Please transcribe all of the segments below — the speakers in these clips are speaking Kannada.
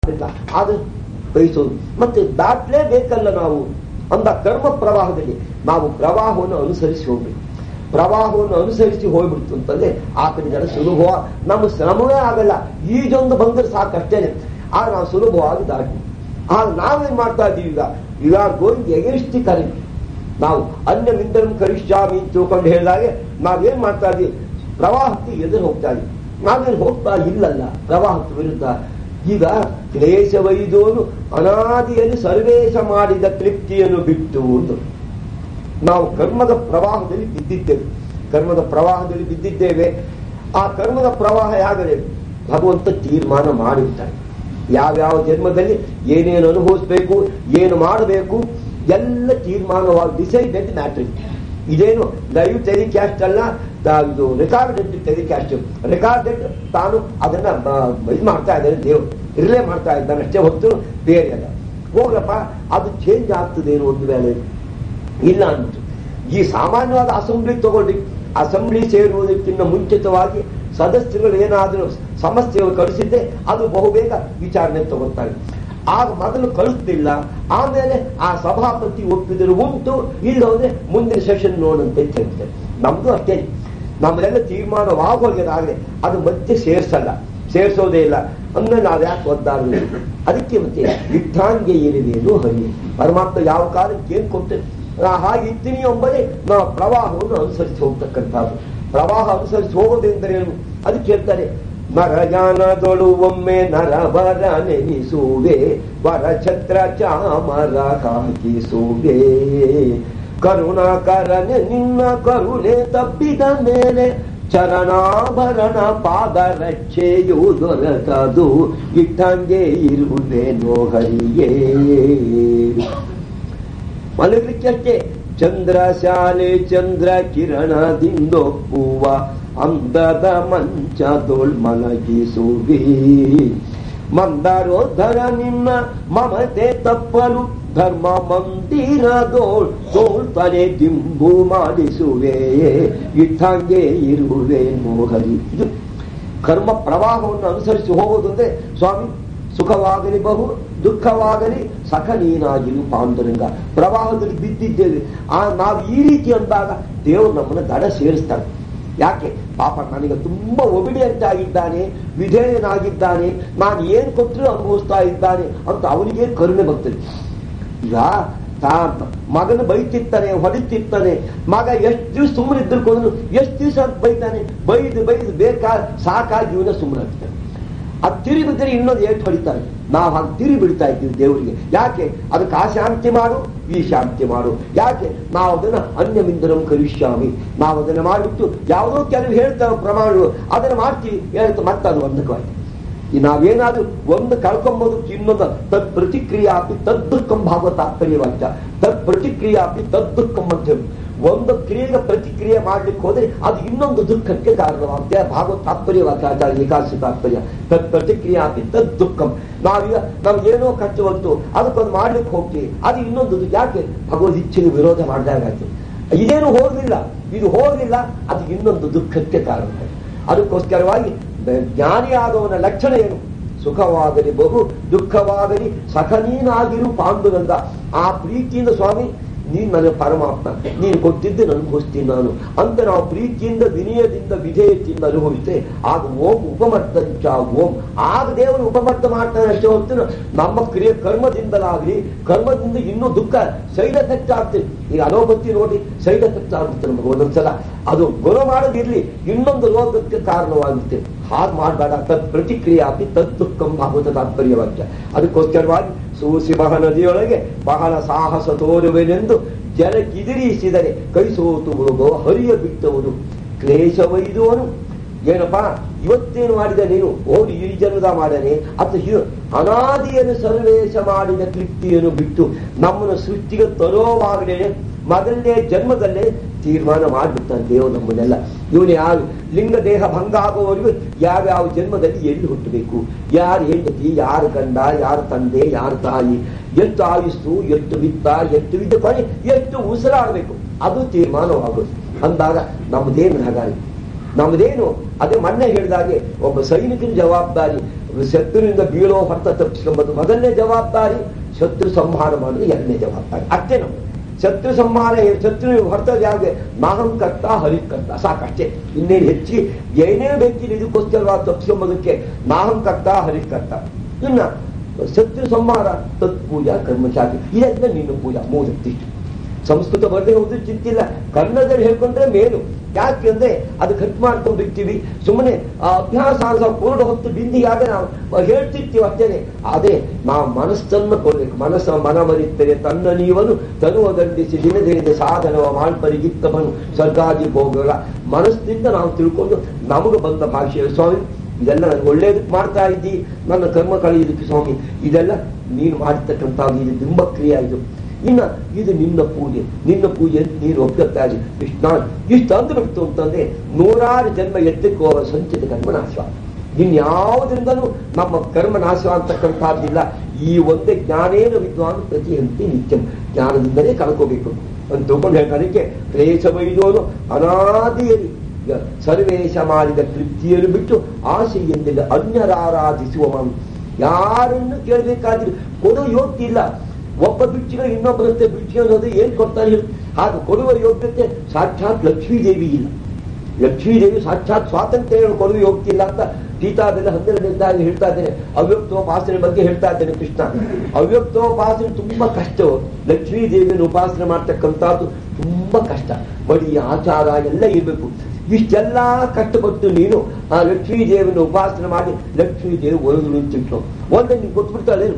ಇಲ್ಲ ಅದು ಬಯಸೋದು ಮತ್ತೆ ದಾಟ್ಲೇಬೇಕಲ್ಲ ನಾವು ಅಂದ ಕರ್ಮ ಪ್ರವಾಹದಲ್ಲಿ ನಾವು ಪ್ರವಾಹವನ್ನು ಅನುಸರಿಸಿ ಹೋಗ್ಬೇಕು ಪ್ರವಾಹವನ್ನು ಅನುಸರಿಸಿ ಹೋಗ್ಬಿಡ್ತು ಅಂತಂದ್ರೆ ಆ ಕಡೆ ಜನ ಸುಲಭ ನಮ್ಮ ಶ್ರಮವೇ ಆಗಲ್ಲ ಈಜೊಂದು ಬಂದ್ರೆ ಸಾಕಷ್ಟೇನೆ ಆಗ ನಾವು ಸುಲಭವಾಗಿ ದಾಟಿ ಆಗ ನಾವೇನ್ ಮಾಡ್ತಾ ಇದ್ದೀವಿ ಈಗ you are going against the current ನಾವು ಅನ್ಯ ಮಿಂದರಂ ಕರಿಷ್ಯಾಮಿ ಅಂತ ತಿಳ್ಕೊಂಡು ಹೇಳಿದಾಗೆ ನಾವೇನ್ ಮಾಡ್ತಾ ಇದೀವಿ ಪ್ರವಾಹಕ್ಕೆ ಎದುರು ಹೋಗ್ತಾ ಇದೀವಿ ನಾವೇನು ಹೋಗ್ತಾ ಇಲ್ಲಲ್ಲ ಪ್ರವಾಹಕ್ಕೆ ವಿರುದ್ಧ ಈಗ ಕ್ಲೇಶವೈದೋನು ಅನಾದಿಯಲ್ಲಿ ಸರ್ವೇಶ ಮಾಡಿದ ತೃಪ್ತಿಯನ್ನು ಬಿಟ್ಟು ಒಂದು ನಾವು ಕರ್ಮದ ಪ್ರವಾಹದಲ್ಲಿ ಬಿದ್ದಿದ್ದೇವೆ ಕರ್ಮದ ಪ್ರವಾಹದಲ್ಲಿ ಬಿದ್ದಿದ್ದೇವೆ ಆ ಕರ್ಮದ ಪ್ರವಾಹ ಯಾಗದೆ ಭಗವಂತ ತೀರ್ಮಾನ ಮಾಡಿರ್ತಾನೆ ಯಾವ್ಯಾವ ಜನ್ಮದಲ್ಲಿ ಏನೇನು ಅನುಭವಿಸ್ಬೇಕು ಏನು ಮಾಡಬೇಕು ಎಲ್ಲ ತೀರ್ಮಾನವಾಗಿ ಡಿಸೈಡೆಡ್ ಮ್ಯಾಟ್ರಿ ಇದೇನು ಲೈವ್ ಟೆಲಿಕ್ಯಾಸ್ಟ್ ಅಲ್ಲ ಇದು ರೆಕಾರ್ಡೆಡ್ ಟೆಲಿಕ್ಯಾಸ್ಟ್ ರೆಕಾರ್ಡೆಡ್ ತಾನು ಅದನ್ನ ಇದು ಮಾಡ್ತಾ ಇದ್ದಾನೆ ದೇವರು ಇರಲೇ ಮಾಡ್ತಾ ಇದ್ದಾನೆ ಅಷ್ಟೇ ಹೊತ್ತು ಬೇರೆ ಅಲ್ಲ ಹೋಗ್ರಪ್ಪ ಅದು ಚೇಂಜ್ ಆಗ್ತದೇನೋ ಒಂದು ವೇಳೆ ಇಲ್ಲ ಅಂತು ಈ ಸಾಮಾನ್ಯವಾದ ಅಸೆಂಬ್ಲಿ ತಗೊಳ್ಳಿ ಅಸೆಂಬ್ಲಿ ಸೇರುವುದಕ್ಕಿಂತ ಮುಂಚಿತವಾಗಿ ಸದಸ್ಯರುಗಳು ಏನಾದರೂ ಸಮಸ್ಯೆಗಳು ಕಳಿಸಿದ್ದೆ ಅದು ಬಹುಬೇಗ ವಿಚಾರಣೆ ತಗೊಳ್ತಾರೆ ಆಗ ಮೊದಲು ಕಳಿಸ್ತಿಲ್ಲ ಆಮೇಲೆ ಆ ಸಭಾಪತಿ ಒಪ್ಪಿದ್ರು ಉಂಟು ಇಲ್ಲ ಹೋದ್ರೆ ಮುಂದಿನ ಸೆಷನ್ ನೋಡಂತೆ ಹೇಳ್ತಾರೆ ನಮ್ದು ಅಷ್ಟೇ ನಮ್ಮದೆಲ್ಲ ತೀರ್ಮಾನವಾಗೋಗ್ಯದಾಗಲಿ ಅದು ಮತ್ತೆ ಸೇರ್ಸಲ್ಲ ಸೇರಿಸೋದೇ ಇಲ್ಲ ಅಂದ್ರೆ ನಾವು ಯಾಕೆ ಒದ್ದಾಡಬೇಕು ಅದಕ್ಕೆ ಮತ್ತೆ ಯುದ್ಧಾಂಗೆ ಇರುವೇನು ಹರಿ ಪರಮಾತ್ಮ ಯಾವ ಕಾಲಕ್ಕೆ ಏನ್ ಕೊಟ್ಟೆ ಹಾಗೆ ಇದ್ದೀನಿ ಎಂಬುದೇ ನಾವು ಪ್ರವಾಹವನ್ನು ಅನುಸರಿಸಿ ಹೋಗ್ತಕ್ಕಂಥದ್ದು ಪ್ರವಾಹ ಅನುಸರಿಸಿ ಹೋಗೋದೆಂದರೇನು ಅದಕ್ಕೆ ಹೇಳ್ತಾರೆ ಮರಜಾನದೊಳು ಒಮ್ಮೆ ನರವರ ನೆನೆಸುವೆ ವರ ಛತ್ರ ಚಾಮರ ಕಾಕಿಸುವೆ ಕರುಣಾಕರನೆ ನಿನ್ನ ಕರುಣೆ ತಪ್ಪಿದ ಮೇಲೆ ಚರಣಾಭರಣ ಪಾದ ರಕ್ಷೆಯು ದೊರಕದು ಇಟ್ಟಂಗೆ ಇರುವುದೇನೋ ಹರಿಯೇ ಮಲಗಲಿಕ್ಕೆ ಚಂದ್ರ ಶಾಲೆ ಚಂದ್ರ ಕಿರಣದಿಂದೊಪ್ಪುವ ಅಂದದ ಮಂಚದೋಳ್ ಮಲಗಿಸುವಿ ಮಂದರೋಧರ ನಿನ್ನ ಮಮತೆ ತಪ್ಪಲು ಧರ್ಮ ಮಂದಿರದೋಳ್ ತೋಳ್ತನೆ ದಿಂಬು ಮಾಡಿಸುವೆ ಇಟ್ಟಂಗೆ ಇರುವೆ ಮೋಹರಿ ಇದು ಕರ್ಮ ಪ್ರವಾಹವನ್ನು ಅನುಸರಿಸಿ ಹೋಗುವುದು ಅಂದ್ರೆ ಸ್ವಾಮಿ ಸುಖವಾಗಲಿ ಬಹು ದುಃಖವಾಗಲಿ ಸಖ ನೀನಾಗಿರು ಪಾಂಡುರಂಗ ಪ್ರವಾಹದಲ್ಲಿ ಬಿದ್ದಿದ್ದೇವೆ ಆ ನಾವು ಈ ರೀತಿ ಅಂದಾಗ ದೇವರು ನಮ್ಮನ್ನು ದಡ ಸೇರಿಸ್ತಾರೆ ಯಾಕೆ ಪಾಪ ನನಗೆ ತುಂಬಾ ಒಬಿಡಿಯಂಟ್ ಆಗಿದ್ದಾನೆ ವಿಧೇಯನಾಗಿದ್ದಾನೆ ನಾನು ಏನ್ ಕೊಟ್ಟರು ಅನುಭವಿಸ್ತಾ ಇದ್ದಾನೆ ಅಂತ ಅವನಿಗೆ ಕರುಣೆ ಬರ್ತದೆ ಈಗ ತಾ ಮಗನ ಬೈತಿರ್ತಾನೆ ಹೊಡಿತಿರ್ತಾನೆ ಮಗ ಎಷ್ಟು ದಿವಸ ಸುಮ್ಮನೆ ಇದ್ದುಕೊಂಡು ಎಷ್ಟು ದಿವಸ ಅಂತ ಬೈತಾನೆ ಬೈದು ಬೈದು ಬೇಕಾ ಸಾಕಾಗಿ ಇವನ ಸುಮ್ಮನೆ ಆಗ್ತಾನೆ ಅದು ತಿರಿ ಬಿದ್ದರೆ ಇನ್ನೊಂದು ಏಟು ಹೊಡಿತಾರೆ ನಾವು ಹಾಗೆ ತಿರಿ ಬಿಡ್ತಾ ಇದ್ದೀವಿ ದೇವರಿಗೆ ಯಾಕೆ ಅದಕ್ಕೆ ಆ ಶಾಂತಿ ಮಾಡು ಈ ಶಾಂತಿ ಮಾಡು ಯಾಕೆ ನಾವು ಅದನ್ನ ಅನ್ಯಮಿಂದರಂ ಕರಿಷ್ಯಾಮಿ ನಾವು ಅದನ್ನ ಮಾಡಿಬಿಟ್ಟು ಯಾವುದೋ ಕೆಲವು ಹೇಳ್ತಾವೆ ಪ್ರಮಾಣಗಳು ಅದನ್ನ ಮಾಡ್ತೀವಿ ಹೇಳ್ತಾ ಮತ್ತೆ ಅದು ಒಂದಕವಾಯ್ತು ಈ ನಾವೇನಾದ್ರೂ ಒಂದು ಕಳ್ಕೊಂಬೋದು ಇನ್ನೊಂದು ತದ್ ಪ್ರತಿಕ್ರಿಯಾಪಿ ತದ್ ದುಃಖಂ ಭಾಗವತ ತಾತ್ಪರ್ಯವಾಕ್ಯ ತದ್ ಪ್ರತಿಕ್ರಿಯಾಪಿ ತದ್ ದುಃಖಂ ಅಂತ ಹೇಳಿ ಒಂದು ಕ್ರಿಯೆಗೆ ಪ್ರತಿಕ್ರಿಯೆ ಮಾಡ್ಲಿಕ್ಕೆ ಹೋದ್ರೆ ಅದು ಇನ್ನೊಂದು ದುಃಖಕ್ಕೆ ಕಾರಣವಾಗುತ್ತೆ ಭಾಗವತ ತಾತ್ಪರ್ಯವಾಕ್ಯ ಆಚಾರ್ಯ ಏಕಾದಶಿ ತಾತ್ಪರ್ಯ ತದ್ ಪ್ರತಿಕ್ರಿಯಾಪಿ ತದ್ ದುಃಖಂ ನಾವೀಗ ನಮ್ಗೇನೋ ಕಷ್ಟ ಬಂತು ಅದಕ್ಕೊಂದು ಮಾಡ್ಲಿಕ್ಕೆ ಹೋಗ್ತೀವಿ ಅದು ಇನ್ನೊಂದು ಯಾಕೆ ಭಗವದ್ ಇಚ್ಛೆಗೆ ವಿರೋಧ ಮಾಡಿದಾಗಾಯ್ತು ಇದೇನು ಹೋಗಲಿಲ್ಲ ಇದು ಹೋಗಲಿಲ್ಲ ಅದು ಇನ್ನೊಂದು ದುಃಖಕ್ಕೆ ಕಾರಣ ಅದಕ್ಕೋಸ್ಕರವಾಗಿ ಜ್ಞಾನಿಯಾದವನ ಲಕ್ಷಣ ಏನು ಸುಖವಾಗಲಿ ಬಹು ದುಃಖವಾಗಲಿ ಸಖನೀನಾಗಿರು ಪಾಂಡುರಂಗ ಆ ಪ್ರೀತಿಯಿಂದ ಸ್ವಾಮಿ ನೀನ್ ನನಗೆ ಪರಮಾತ್ಮ ನೀನು ಕೊಟ್ಟಿದ್ದು ಅನುಭವಿಸ್ತೀನಿ ನಾನು ಅಂತ ನಾವು ಪ್ರೀತಿಯಿಂದ ವಿನಯದಿಂದ ವಿಧೇಯತೆಯಿಂದ ಅನುಭವಿస్తే ಆಗ ಓಂ ಉಪಮರ್ದಂಚ ಓಂ ಆಗ ದೇವರು ಉಪಮರ್ದ ಮಾಡ್ತಾನೆ ಅಷ್ಟೇ ಹೊತ್ತು ನಮ್ಮ ಕ್ರಿಯೆ ಕರ್ಮದಿಂದಲಾಗ್ಲಿ ಕರ್ಮದಿಂದ ಇನ್ನೂ ದುಃಖ ಸೈಡ್ ಎಫೆಕ್ಟ್ ಆಗ್ತದೆ ಈಗ ಅನೋಪತಿ ನೋಡಿ ಸೈಡ್ ಎಫೆಕ್ಟ್ ಆಗುತ್ತೆ ನಮಗೆ ಒಂದೊಂದ್ಸಲ ಅದು ಗುಣ ಮಾಡೋದಿರ್ಲಿ ಇನ್ನೊಂದು ರೋಗಕ್ಕೆ ಕಾರಣವಾಗುತ್ತೆ ಹಾಗೆ ಮಾಡಬೇಡ ತದ್ ಪ್ರತಿಕ್ರಿಯಾಪಿ ತದ್ ದುಃಖಂ ಭಾಗವತ ತಾತ್ಪರ್ಯವಾಕ್ಯ ಅದಕ್ಕೋಸ್ಕರವಾಗಿ ಸೂಸಿಮಹ ನದಿಯೊಳಗೆ ಬಹಳ ಸಾಹಸ ತೋರುವೆನೆಂದು ಜಲಕ್ಕಿದಿರಿಸಿದರೆ ಕೈ ಸೋತು ಮುಳುಗೋ ಹರಿಯ ಬಿಟ್ಟವನು ಕ್ಲೇಶವೈದುವನು ಏನಪ್ಪ ಇವತ್ತೇನು ಮಾಡಿದ ನೀನು ಹೋಗಿ ಈ ಜನ್ಮದ ಮಾಡನೆ ಅಥವಾ ಅನಾದಿಯನ್ನು ಸರ್ವೇಶ ಮಾಡಿದ ತೃಪ್ತಿಯನ್ನು ಬಿಟ್ಟು ನಮ್ಮನ್ನು ಸೃಷ್ಟಿಗೆ ತರೋವಾಗಲೇ ಮೊದಲನೇ ಜನ್ಮದಲ್ಲೇ ತೀರ್ಮಾನ ಮಾಡಿಬಿಡ್ತಾನೆ ದೇವರು ನಮ್ಮನ್ನೆಲ್ಲ ಇವನು ಯಾವ ಲಿಂಗ ದೇಹ ಭಂಗ ಆಗುವವರೆಗೂ ಯಾವ್ಯಾವ ಜನ್ಮದಲ್ಲಿ ಎಲ್ಲಿ ಹುಟ್ಟಬೇಕು ಯಾರು ಹೆಂಡತಿ ಯಾರು ಗಂಡ ಯಾರು ತಂದೆ ಯಾರು ತಾಯಿ ಎಷ್ಟು ಆಯುಸ್ಸು ಎಷ್ಟು ವಿತ್ತ ಎಷ್ಟು ವಿದ್ಯೆ ಕೊನೆ ಎಷ್ಟು ಉಸಿರಾಡಬೇಕು ಅದು ತೀರ್ಮಾನವಾಗೋದು ಅಂದಾಗ ನಮ್ಮದೇನು ಹಾಗಾಗಿ ನಮ್ದೇನು ಅದೇ ಮೊನ್ನೆ ಹೇಳಿದಾಗೆ ಒಬ್ಬ ಸೈನಿಕನ ಜವಾಬ್ದಾರಿ ಶತ್ರುವಿನಿಂದ ಬೀಳೋ ಹೊತ್ತ ತಪ್ಪಿಸ್ಕೊಂಬುದು ಮೊದಲನೇ ಜವಾಬ್ದಾರಿ ಶತ್ರು ಸಂಹಾರ ಮಾಡೋದು ಎರಡನೇ ಜವಾಬ್ದಾರಿ ಅಷ್ಟೇ ನಾವು ಶತ್ರು ಸಂಹಾರ ಶತ್ರು ಹೊರತದ್ದು ಯಾವ್ದು ನಾಹಂ ಕರ್ತ ಹರಿಕರ್ತ ಸಾಕಷ್ಟೇ ಇನ್ನೇನು ಹೆಚ್ಚಿಗೆ ಏನೇ ಬೇಕಿಲ್ಲ ಇದಕ್ಕೋಸ್ಕರ ತಪ್ಪಿಸ್ಕೊಂಬೋದಕ್ಕೆ ನಾಹಂ ಕರ್ತ ಹರಿಕರ್ತ ಇನ್ನ ಶತ್ರು ಸಂಹಾರ ತತ್ಪೂಜಾ ಕರ್ಮಚಾರಿ ಇದೆಲ್ಲ ನೀನು ಪೂಜಾ ಮೂವತ್ತಿಷ್ಟು ಸಂಸ್ಕೃತ ಬರದೆ ಹೋದ್ರೆ ಚಿಂತಿಲ್ಲ ಕನ್ನಡದಲ್ಲಿ ಹೇಳ್ಕೊಂಡ್ರೆ ಮೇಲು ಯಾಕೆ ಅಂದ್ರೆ ಅದು ಖರ್ಚು ಮಾಡ್ಕೊಂಡು ಬಿಡ್ತೀವಿ ಸುಮ್ಮನೆ ಆ ಅಭ್ಯಾಸ ಅಂತ ಪೂರ್ಣ ಹೊತ್ತು ಬಿಂದಿಯಾಗ ನಾವು ಹೇಳ್ತಿರ್ತೀವಿ ಅಷ್ಟೇನೆ ಆದ್ರೆ ನಾವು ಮನಸ್ಸನ್ನು ಕೊಡ್ಬೇಕು ಮನಸ್ಸ ಮನವರಿತ್ತರೆ ತನ್ನ ನೀವನು ತನುವ ದಂಡಿಸಿ ದಿನ ದಿನದ ಸಾಧನವ ಮಾಳ್ಪರಿಗಿತ್ತವನು ಸ್ವರ್ಗಾದಿ ಹೋಗಲ್ಲ ಮನಸ್ಸಿನಿಂದ ನಾವು ತಿಳ್ಕೊಂಡು ನಮಗೆ ಬಂದ ಭಾಷೆಯ ಸ್ವಾಮಿ ಇದೆಲ್ಲ ನನಗೆ ಒಳ್ಳೇದಕ್ಕೆ ಮಾಡ್ತಾ ಇದ್ದಿ ನನ್ನ ಕರ್ಮ ಕಳೆಯೋದಕ್ಕೆ ಸ್ವಾಮಿ ಇದೆಲ್ಲ ನೀನು ಮಾಡಿರ್ತಕ್ಕಂಥದ್ದು ಇದು ತುಂಬ ಕ್ರಿಯೆ ಇದು ಇನ್ನ ಇದು ನಿನ್ನ ಪೂಜೆ ನಿನ್ನ ಪೂಜೆ ಅಂತ ನೀನು ಒಪ್ಕೊತಾ ಇದ್ದಿ ಕೃಷ್ಣ ಇಷ್ಟು ಅಂದ್ಬಿಡ್ತು ಅಂತಂದ್ರೆ ನೂರಾರು ಜನ್ಮ ಎತ್ತಕ್ಕೆ ಹೋಗುವ ಸಂಚಿತ ಕರ್ಮ ನಾಶ ಇನ್ಯಾವುದರಿಂದಲೂ ನಮ್ಮ ಕರ್ಮ ನಾಶ ಅಂತಕ್ಕಂಥದ್ದಿಲ್ಲ ಈ ಒಂದೇ ಜ್ಞಾನೇನ ವಿದ್ವಾನ್ ಪ್ರತಿಹಂತಿ ನಿತ್ಯಂ ಜ್ಞಾನದಿಂದಲೇ ಕಳ್ಕೋಬೇಕು ಅಂತ ತಿಳ್ಕೊಂಡು ಹೇಳ್ತಾನೆ ಕ್ಲೇಶ ಬೈದೋನು ಅನಾದಿಯಲ್ಲಿ ಈಗ ಸರ್ವೇಶ ಮಾಡಿದ ತೃಪ್ತಿಯನ್ನು ಬಿಟ್ಟು ಆಸೆಯೆಂದಿಲ್ಲ ಅನ್ಯರಾರಾಧಿಸುವ ಮಾನು ಯಾರನ್ನು ಕೇಳಬೇಕಾದ್ರೆ ಕೊಡೋ ಯೋಗ್ಯ ಇಲ್ಲ ಒಬ್ಬ ಬಿಚ್ಚಿಗೆ ಇನ್ನೊಬ್ಬರಂತೆ ಬಿಚ್ಚಿ ಅನ್ನೋದು ಏನ್ ಕೊಡ್ತಾನೆ ಹೇಳು ಹಾಗೆ ಕೊಡುವ ಯೋಗ್ಯತೆ ಸಾಕ್ಷಾತ್ ಲಕ್ಷ್ಮೀದೇವಿ ಇಲ್ಲ ಲಕ್ಷ್ಮೀದೇವಿ ಸಾಕ್ಷಾತ್ ಸ್ವಾತಂತ್ರ್ಯ ಕೊಡುವ ಯೋಗ್ಯ ಇಲ್ಲ ಅಂತ ಗೀತಾದಲ್ಲಿ ಹನ್ನೆರಡನೇದಾಗಿ ಹೇಳ್ತಾ ಇದ್ದೇನೆ ಅವ್ಯಕ್ತೋಪಾಸನೆ ಬಗ್ಗೆ ಹೇಳ್ತಾ ಇದ್ದೇನೆ ಕೃಷ್ಣ ಅವ್ಯಕ್ತೋಪಾಸನೆ ತುಂಬಾ ಕಷ್ಟವು ಲಕ್ಷ್ಮೀ ದೇವಿಯನ್ನು ಉಪಾಸನೆ ಮಾಡ್ತಕ್ಕಂಥದ್ದು ತುಂಬಾ ಕಷ್ಟ ಬಡಿ ಆಚಾರ ಎಲ್ಲ ಇರಬೇಕು ಇಷ್ಟೆಲ್ಲ ಕಷ್ಟಪಟ್ಟು ನೀನು ಆ ಲಕ್ಷ್ಮೀ ದೇವಿಯನ್ನು ಉಪಾಸನೆ ಮಾಡಿ ಲಕ್ಷ್ಮೀ ದೇವಿ ಒಂದು ನಿಂತಿಟ್ಟು ಒಂದೇ ನೀನು ಕೊಟ್ಬಿಡ್ತಾಳೇನು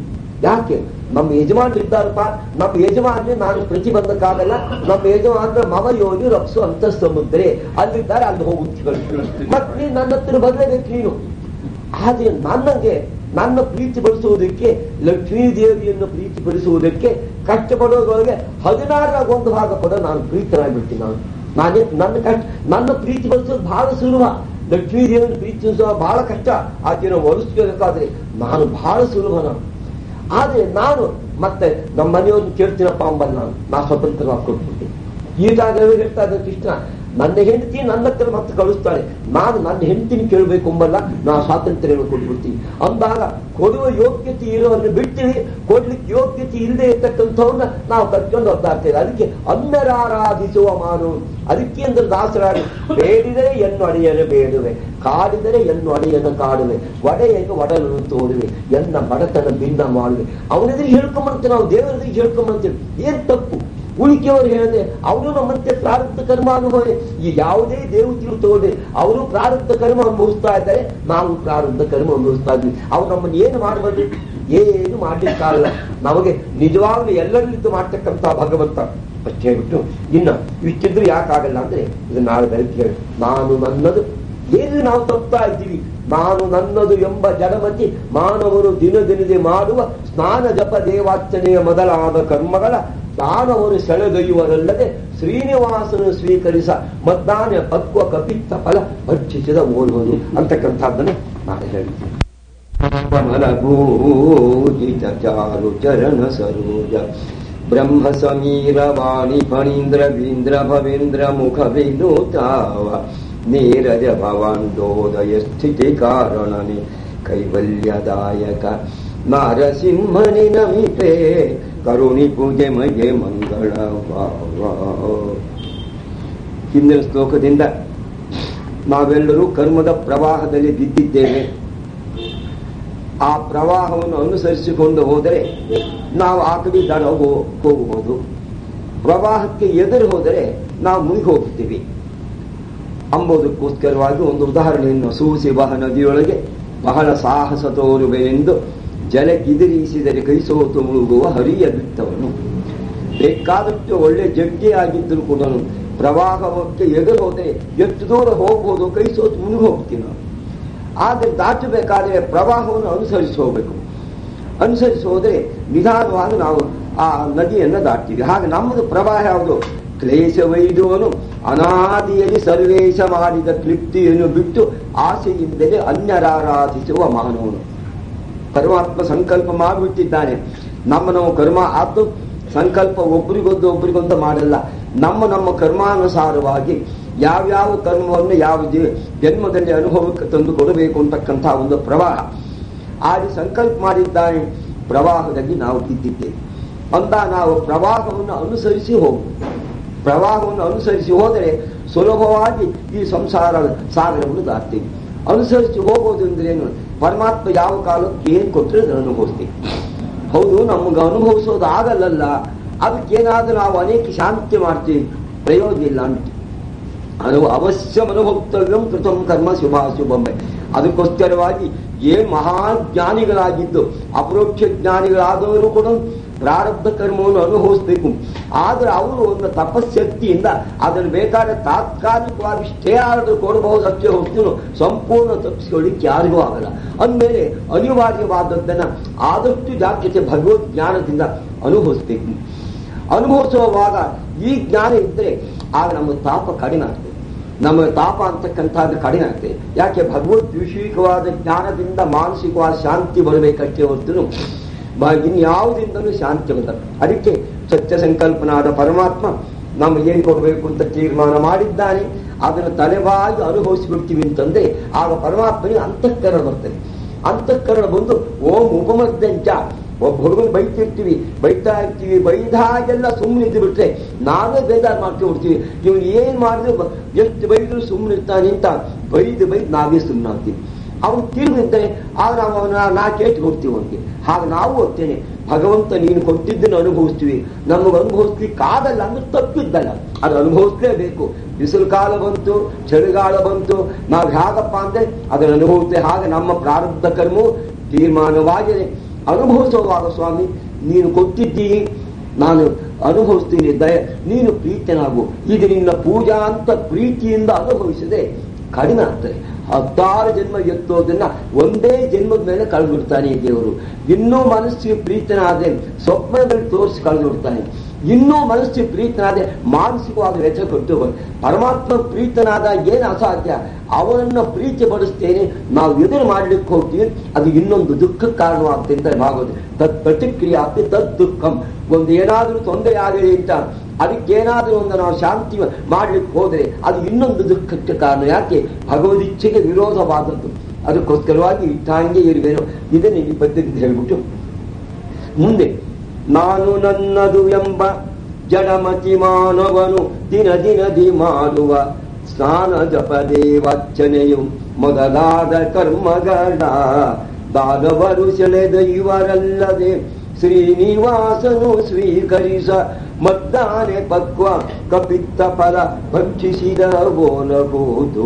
ಯಾಕೆ ನಮ್ಮ ಯಜಮಾನ್ರು ಇದ್ದಾರಪ್ಪ ನಮ್ಮ ಯಜಮಾನ್ರೆ ನಾನು ಪ್ರತಿಬಂಧಕ್ಕಾಗಲ್ಲ ನಮ್ಮ ಯಜಮಾನ್ರ ಮಮ ಯೋನಿ ರಕ್ಷು ಅಂತ ಸಮುದ್ರೆ ಅಲ್ಲಿದ್ದಾರೆ ಅಲ್ಲಿ ಹೋಗುತ್ತೀವಿ ಮತ್ತೆ ನೀನು ನನ್ನ ಹತ್ರ ಬದಲೇಬೇಕು ನೀನು ಆದ್ರೆ ನನ್ನಗೆ ನನ್ನ ಪ್ರೀತಿ ಪಡಿಸುವುದಕ್ಕೆ ಲಕ್ಷ್ಮೀ ದೇವಿಯನ್ನು ಪ್ರೀತಿ ಪಡಿಸುವುದಕ್ಕೆ ಕಷ್ಟಪಡೋದ್ರೊಳಗೆ ಹದಿನಾರರಾಗ ಒಂದು ಭಾಗ ಕೂಡ ನಾನು ಪ್ರೀತನಾಗ್ಬಿಡ್ತೀನಿ ನಾನು ನಾನೇ ನನ್ನ ಕಷ್ಟ ನನ್ನ ಪ್ರೀತಿ ಪಡಿಸೋದು ಬಹಳ ಸುಲಭ ಲಕ್ಷ್ಮೀ ದೇವಿಯನ್ನು ಪ್ರೀತಿಸುವ ಬಹಳ ಕಷ್ಟ ಆಕೆಯನ್ನು ಒಲಿಸ್ಕೋಬೇಕಾದ್ರೆ ನಾನು ಬಹಳ ಸುಲಭ ನಾನು ಆದ್ರೆ ನಾನು ಮತ್ತೆ ನಮ್ಮ ಮನೆಯವ್ರನ್ನ ಕೇಳ್ತೀನಪ್ಪ ಅಂಬಲ್ಲ ನಾನು ನಾ ಸ್ವತಂತ್ರವಾಗಿ ಕೊಟ್ಬಿಡ್ತೀನಿ ಈಗಾಗ ಹೇಳ್ತಾ ಇದ್ದ ಕೃಷ್ಣ ನನ್ನ ಹೆಂಡತಿ ನನ್ನ ಹತ್ರ ಮತ್ತೆ ಕಳಿಸ್ತಾಳೆ ನಾನು ನನ್ನ ಹೆಂಡತಿನ ಕೇಳಬೇಕು ಎಂಬಲ್ಲ ನಾ ಸ್ವಾತಂತ್ರ್ಯವನ್ನು ಕೊಟ್ಬಿಡ್ತೀನಿ ಅಂದಾಗ ಕೊಡುವ ಯೋಗ್ಯತೆ ಇರೋವನ್ನು ಬಿಡ್ತೀವಿ ಕೊಡ್ಲಿಕ್ಕೆ ಯೋಗ್ಯತೆ ಇಲ್ಲದೆ ಇರ್ತಕ್ಕಂಥವ್ರನ್ನ ನಾವು ಕರ್ಕೊಂಡು ಒದ್ದಾಡ್ತೇವೆ ಅದಕ್ಕೆ ಅನ್ನರಾರಾಧಿಸುವ ಮಾನು ಅದಕ್ಕೆ ಅಂದ್ರೆ ದಾಸರಾಡಿ ಬೇಡಿದರೆ ಎನ್ನು ಅಡೆಯಲು ಬೇಡುವೆ ಕಾಡಿದರೆ ಎನ್ನು ಅಡೆಯನ್ನು ಕಾಡುವೆ ಒಡೆಯನ್ನು ಒಡಲನ್ನು ತೋರುವೆ ಎನ್ನ ಬಡತನ ಭಿನ್ನ ಮಾಡುವೆ ಅವನಿದ್ರೆ ಹೇಳ್ಕೊಂಬಂತೇವೆ ನಾವು ದೇವರಿಗೆ ಹೇಳ್ಕೊಂಬಂತೇವೆ ಏನ್ ತಪ್ಪು ಉಳಿಕೆಯವರು ಹೇಳಿದೆ ಅವರು ನಮ್ಮಂತೆ ಪ್ರಾರಬ್ಧ ಕರ್ಮ ಅನುಭವ ಈ ಯಾವುದೇ ದೇವತೆಗಳು ತಗೊಂಡೆ ಅವರು ಪ್ರಾರಬ್ಧ ಕರ್ಮ ಅನುಭವಿಸ್ತಾ ಇದ್ದಾರೆ ನಾವು ಪ್ರಾರಬ್ಧ ಕರ್ಮ ಅನುಭವಿಸ್ತಾ ಇದ್ವಿ ಅವ್ರು ನಮ್ಮನ್ನು ಏನು ಮಾಡಬಾರ್ದು ಏನು ಮಾಡ್ಲಿಕ್ಕಾಗಲ್ಲ ನಮಗೆ ನಿಜವಾಗ್ಲೂ ಎಲ್ಲರಲ್ಲಿದ್ದು ಮಾಡ್ತಕ್ಕಂಥ ಭಗವಂತ ಅಷ್ಟೇ ಹೇಳ್ಬಿಟ್ಟು ಇನ್ನ ಇಷ್ಟಿದ್ರು ಯಾಕಾಗಲ್ಲ ಅಂದ್ರೆ ಇದು ನಾಳೆ ಬೆಳಗ್ಗೆ ಹೇಳಿ ನಾನು ನನ್ನದು ಏನು ನಾವು ತಪ್ತಾ ಇದ್ದೀವಿ ನಾನು ನನ್ನದು ಎಂಬ ಜಡಮತಿ ಮಾನವರು ದಿನ ದಿನದೇ ಮಾಡುವ ಸ್ನಾನ ಜಪ ದೇವಾರ್ಚನೆಯ ಮೊದಲಾದ ಕರ್ಮಗಳ ದಾನವರು ಸೆಳೆದೊಯ್ಯುವರಲ್ಲದೆ ಶ್ರೀನಿವಾಸನು ಸ್ವೀಕರಿಸ ಮದ್ದಾನೆ ಪಕ್ವ ಕಪಿತ್ತ ಫಲ ಭಕ್ಷಿಸಿದ ಓದುವುದು ಅಂತಕ್ಕಂಥದ್ದನ್ನು ನಾನು ಹೇಳ್ತೀನಿ ಕಮಲಭೂಜಿತ ಚಾರು ಚರಣ ಸರೋಜ ಬ್ರಹ್ಮ ಸಮೀರ ವಾಣಿ ಫಣೀಂದ್ರ ಬೀಂದ್ರ ಭವೇಂದ್ರ ಮುಖ ವಿನೂತಾವ ನೀರಜ ಭವಾಂಡೋದಯ ಸ್ಥಿತಿ ಕಾರಣನೆ ಕೈವಲ್ಯದಾಯಕ ನಾರಸಿಂಹನಿ ನಮಿಪೆ ಕರುಣಿ ಪೂಜೆ ಮಗೆ ಮಂಗಳ ಹಿಂದಿನ ಶ್ಲೋಕದಿಂದ ನಾವೆಲ್ಲರೂ ಕರ್ಮದ ಪ್ರವಾಹದಲ್ಲಿ ಬಿದ್ದಿದ್ದೇವೆ ಆ ಪ್ರವಾಹವನ್ನು ಅನುಸರಿಸಿಕೊಂಡು ಹೋದರೆ ನಾವು ಆ ಕಡೆ ದಡ ಹೋಗಬಹುದು ಪ್ರವಾಹಕ್ಕೆ ಎದುರು ಹೋದರೆ ನಾವು ಮುಗಿ ಹೋಗ್ತೀವಿ ಅಂಬೋದಕ್ಕೋಸ್ಕರವಾಗಿ ಒಂದು ಉದಾಹರಣೆಯನ್ನು ಸೂಸಿಬಹ ನದಿಯೊಳಗೆ ಬಹಳ ಸಾಹಸ ತೋರುವೆನೆಂದು ಜಲಕ್ಕಿದಿರಿಸಿದರೆ ಕೈ ಸೋತು ಮುಳುಗುವ ಹರಿಯ ಬಿಟ್ಟವನು ಬೇಕಾದಷ್ಟು ಒಳ್ಳೆ ಜಡ್ಡಿ ಆಗಿದ್ದರೂ ಕೂಡ ಪ್ರವಾಹಕ್ಕೆ ಎದುರು ಹೋದರೆ ಎಷ್ಟು ದೂರ ಹೋಗ್ಬೋದು ಕೈ ಸೋತು ಮುಳುಗಿ ಹೋಗ್ತೀವಿ ನಾವು ಆದರೆ ದಾಟಬೇಕಾದರೆ ಪ್ರವಾಹವನ್ನು ಅನುಸರಿಸಿ ಹೋಗಬೇಕು ಅನುಸರಿಸಿ ಹೋದರೆ ನಿಧಾನವಾಗಿ ನಾವು ಆ ನದಿಯನ್ನು ದಾಟ್ತೀವಿ ಹಾಗೆ ನಮ್ಮದು ಪ್ರವಾಹ ಯಾವುದು ಕ್ಲೇಶವೈದುವನು ಅನಾದಿಯಲ್ಲಿ ಸರ್ವೇಶ ಮಾಡಿದ ತೃಪ್ತಿಯನ್ನು ಬಿಟ್ಟು ಆಸೆಯಿಂದಲೇ ಅನ್ಯರಾರಾಧಿಸುವ ಮಾನವನು ಪರಮಾತ್ಮ ಸಂಕಲ್ಪ ಮಾಡಿಬಿಟ್ಟಿದ್ದಾನೆ ನಮ್ಮ ನಾವು ಕರ್ಮ ಆದ್ದು ಸಂಕಲ್ಪ ಒಬ್ರಿಗೊಂದು ಒಬ್ರಿಗೊಂದು ಮಾಡಲ್ಲ ನಮ್ಮ ನಮ್ಮ ಕರ್ಮಾನುಸಾರವಾಗಿ ಯಾವ್ಯಾವ ಕರ್ಮವನ್ನು ಯಾವ ಜೀ- ಜನ್ಮದಲ್ಲಿ ಅನುಭವಕ್ಕೆ ತಂದು ಕೊಡಬೇಕು ಅಂತಕ್ಕಂಥ ಒಂದು ಪ್ರವಾಹ ಆಗಿ ಸಂಕಲ್ಪ ಮಾಡಿದ್ದಾನೆ ಪ್ರವಾಹದಲ್ಲಿ ನಾವು ಬಿದ್ದಿದ್ದೇವೆ ಅಂತ ನಾವು ಪ್ರವಾಹವನ್ನು ಅನುಸರಿಸಿ ಹೋಗು ಪ್ರವಾಹವನ್ನು ಅನುಸರಿಸಿ ಹೋದರೆ ಸುಲಭವಾಗಿ ಈ ಸಂಸಾರ ಸಾಗರವನ್ನು ದಾಟ್ತೀವಿ ಅನುಸರಿಸಿ ಹೋಗೋದು ಅಂದ್ರೆ ಏನು ಪರಮಾತ್ಮ ಯಾವ ಕಾಲಕ್ಕೆ ಏನ್ ಕೊಟ್ಟರೆ ಅದನ್ನು ಅನುಭವಿಸ್ತೀವಿ ಹೌದು ನಮ್ಗೆ ಅನುಭವಿಸೋದು ಆಗಲ್ಲಲ್ಲ ಅದಕ್ಕೇನಾದ್ರೂ ನಾವು ಅನೇಕ ಶಾಂತಿ ಮಾಡ್ತೀವಿ ಪ್ರಯೋಜನ ಇಲ್ಲ ಅಂತ ಅದು ಅವಶ್ಯ ಅನುಭಕ್ತವ್ಯಂ ಕೃತಂ ಕರ್ಮ ಶುಭಾಶುಭಮೆ ಅದಕ್ಕೋಸ್ಕರವಾಗಿ ಏನ್ ಮಹಾಜ್ಞಾನಿಗಳಾಗಿದ್ದು ಅಪರೋಕ್ಷ ಜ್ಞಾನಿಗಳಾದವರು ಕೂಡ ಪ್ರಾರಬ್ಧ ಕರ್ಮವನ್ನು ಅನುಭವಿಸ್ಬೇಕು ಆದ್ರೆ ಅವರು ಒಂದು ತಪಶಕ್ತಿಯಿಂದ ಅದನ್ನು ಬೇಕಾದ್ರೆ ತಾತ್ಕಾಲಿಕವಾಗಿ ಸ್ಟೇ ಆದರೂ ಕೊಡಬಹುದು ಅಷ್ಟೇ ಹೊತ್ತು ಸಂಪೂರ್ಣ ತಪ್ಪಿಸ್ಕೊಳ್ಳಿಕ್ಕೆ ಯಾರಿಗೂ ಆಗಲ್ಲ ಅಂದಮೇಲೆ ಅನಿವಾರ್ಯವಾದದ್ದನ್ನ ಆದಷ್ಟು ಜಾಗ್ರತೆ ಭಗವದ್ ಜ್ಞಾನದಿಂದ ಅನುಭವಿಸ್ಬೇಕು ಅನುಭವಿಸುವಾಗ ಈ ಜ್ಞಾನ ಇದ್ರೆ ಆಗ ನಮ್ಮ ತಾಪ ಕಡಿಮೆ ಆಗ್ತದೆ ನಮ್ಮ ತಾಪ ಅಂತಕ್ಕಂಥದ್ದು ಕಡಿಮೆ ಆಗ್ತದೆ ಯಾಕೆ ಭಗವದ್ ವಿಷಯಿಕವಾದ ಜ್ಞಾನದಿಂದ ಮಾನಸಿಕವಾದ ಶಾಂತಿ ಬರಬೇಕಷ್ಟೇ ಹೊರತು ಬ- ಇನ್ಯಾವುದಿಂದಲೂ ಶಾಂತಿ ಬರ್ತದೆ ಅದಕ್ಕೆ ಸತ್ಯ ಸಂಕಲ್ಪನಾದ ಪರಮಾತ್ಮ ನಮ್ಗೆ ಏನ್ ಕೊಡಬೇಕು ಅಂತ ತೀರ್ಮಾನ ಮಾಡಿದ್ದಾನೆ ಅದನ್ನು ತಲೆಬಾಗಿ ಅನುಭವಿಸಿಬಿಡ್ತೀವಿ ಅಂತಂದ್ರೆ ಆಗ ಪರಮಾತ್ಮನಿಗೆ ಅಂತಃಕರಣ ಬರ್ತದೆ ಅಂತಃಕರಣ ಬಂದು ಓಂ ಉಪಮರ್ದಂಚ ಒಬ್ಬ ಹುಡುಗನ್ ಬೈತಿರ್ತೀವಿ ಬೈತಾ ಇರ್ತೀವಿ ಬೈದಾಗೆಲ್ಲ ಸುಮ್ಮನೆ ಇದ್ದು ಬಿಟ್ರೆ ನಾವೇ ಬೇಜಾರು ಮಾಡ್ಕೊಂಡ್ಬಿಡ್ತೀವಿ ಇವ್ನು ಏನ್ ಮಾಡಿದ್ರು ಬ- ಎಷ್ಟು ಬೈದ್ರು ಸುಮ್ಮನೆ ಇರ್ತಾನೆ ಅಂತ ಬೈದು ಬೈದು ನಾವೇ ಸುಮ್ಮನೆ ಆಗ್ತೀವಿ ಅವನು ತಿರುಗಿದ್ರೆ ಆಗ ನಾವು ಅವನ ನಾ ಕೇಟ್ ಹೋಗ್ತೀವಿ ಅವನಿಗೆ ಹಾಗೆ ನಾವು ಹೋಗ್ತೇನೆ ಭಗವಂತ ನೀನು ಕೊಟ್ಟಿದ್ದನ್ನು ಅನುಭವಿಸ್ತೀವಿ ನಮಗೆ ಅನುಭವಿಸ್ಲಿಕ್ಕೆ ಆಗಲ್ಲ ಅಂದ್ರೆ ತಪ್ಪಿದ್ದಲ್ಲ ಅದು ಅನುಭವಿಸ್ಲೇಬೇಕು ಬಿಸಿಲು ಕಾಲ ಬಂತು ಚಳಿಗಾಲ ಬಂತು ನಾವು ಹೇಗಪ್ಪ ಅಂದ್ರೆ ಅದನ್ನು ಅನುಭವಿಸ್ತೇವೆ ಹಾಗೆ ನಮ್ಮ ಪ್ರಾರಬ್ಧ ಕರ್ಮವು ತೀರ್ಮಾನವಾಗಿದೆ ಅನುಭವಿಸುವಾಗ ಸ್ವಾಮಿ ನೀನು ಕೊಟ್ಟಿದ್ದೀ ನಾನು ಅನುಭವಿಸ್ತೀನಿ ದಯ ನೀನು ಪ್ರೀತನಾಗು ಇದು ನಿನ್ನ ಪೂಜಾ ಅಂತ ಪ್ರೀತಿಯಿಂದ ಅನುಭವಿಸದೆ ಕಡಿಮೆ ಆಗ್ತದೆ ಹತ್ತಾರು ಜನ್ಮ ಎತ್ತೋದನ್ನ ಒಂದೇ ಜನ್ಮದ ಮೇಲೆ ಕಳೆದ್ಬಿಡ್ತಾನೆ ಈ ದೇವರು ಇನ್ನೂ ಮನಸ್ಸಿಗೆ ಪ್ರೀತನಾದೆ ಸ್ವಪ್ನದಲ್ಲಿ ತೋರಿಸಿ ಕಳೆದ್ಬಿಡ್ತಾನೆ ಇನ್ನೂ ಮನಸ್ಸಿಗೆ ಪ್ರೀತನಾದೆ ಮಾನಸಿಕವಾದ ವೆಚ್ಚ ಕೊಟ್ಟು ಪರಮಾತ್ಮ ಪ್ರೀತನಾದ ಏನು ಅಸಾಧ್ಯ ಅವನನ್ನ ಪ್ರೀತಿ ಪಡಿಸ್ತೇನೆ ನಾವು ಎದುರು ಮಾಡ್ಲಿಕ್ಕೆ ಹೋಗ್ತೀವಿ ಅದು ಇನ್ನೊಂದು ದುಃಖಕ್ಕೆ ಕಾರಣವಾಗ್ತದೆ ಅಂತ ಭಾಗವತ ತತ್ ಪ್ರತಿಕ್ರಿಯೆ ಆಗ್ತದೆ ತದ್ ದುಃಖಂ ಒಂದು ಏನಾದರೂ ತೊಂದರೆ ಆಗಲಿ ಅಂತ ಅದಕ್ಕೇನಾದರೂ ಒಂದು ನಾವು ಶಾಂತಿ ಮಾಡ್ಲಿಕ್ಕೆ ಹೋದ್ರೆ ಅದು ಇನ್ನೊಂದು ದುಃಖಕ್ಕೆ ಕಾರಣ ಯಾಕೆ ಭಗವದಿಚ್ಛೆಗೆ ವಿರೋಧವಾದದ್ದು ಅದಕ್ಕೋಸ್ಕರವಾಗಿ ಇಟ್ಟಾಂಗೆ ಇರುವೇನು ಇದನ್ನೇ ಈ ಪದ್ಧತಿ ಹೇಳ್ಬಿಟ್ಟು ಮುಂದೆ ನಾನು ನನ್ನದು ಎಂಬ ಜಡಮತಿ ಮಾನವನು ದಿನ ದಿನದಿ ಮಾಡುವ ಸ್ನಾನ ಜಪದೇವಾರ್ಚನೆಯು ಮೊದಲಾದ ಕರ್ಮಗಳ ದಾನವರು ಸೆಳೆದ ಇವರಲ್ಲದೆ ಶ್ರೀನಿವಾಸನು ಸ್ವೀಕರಿಸ ಮದ್ದಾನೆ ಪಕ್ವ ಕಪಿತ್ತ ಫಲ ಭಕ್ಷಿಸಿದ ಬೋಲಬಹುದು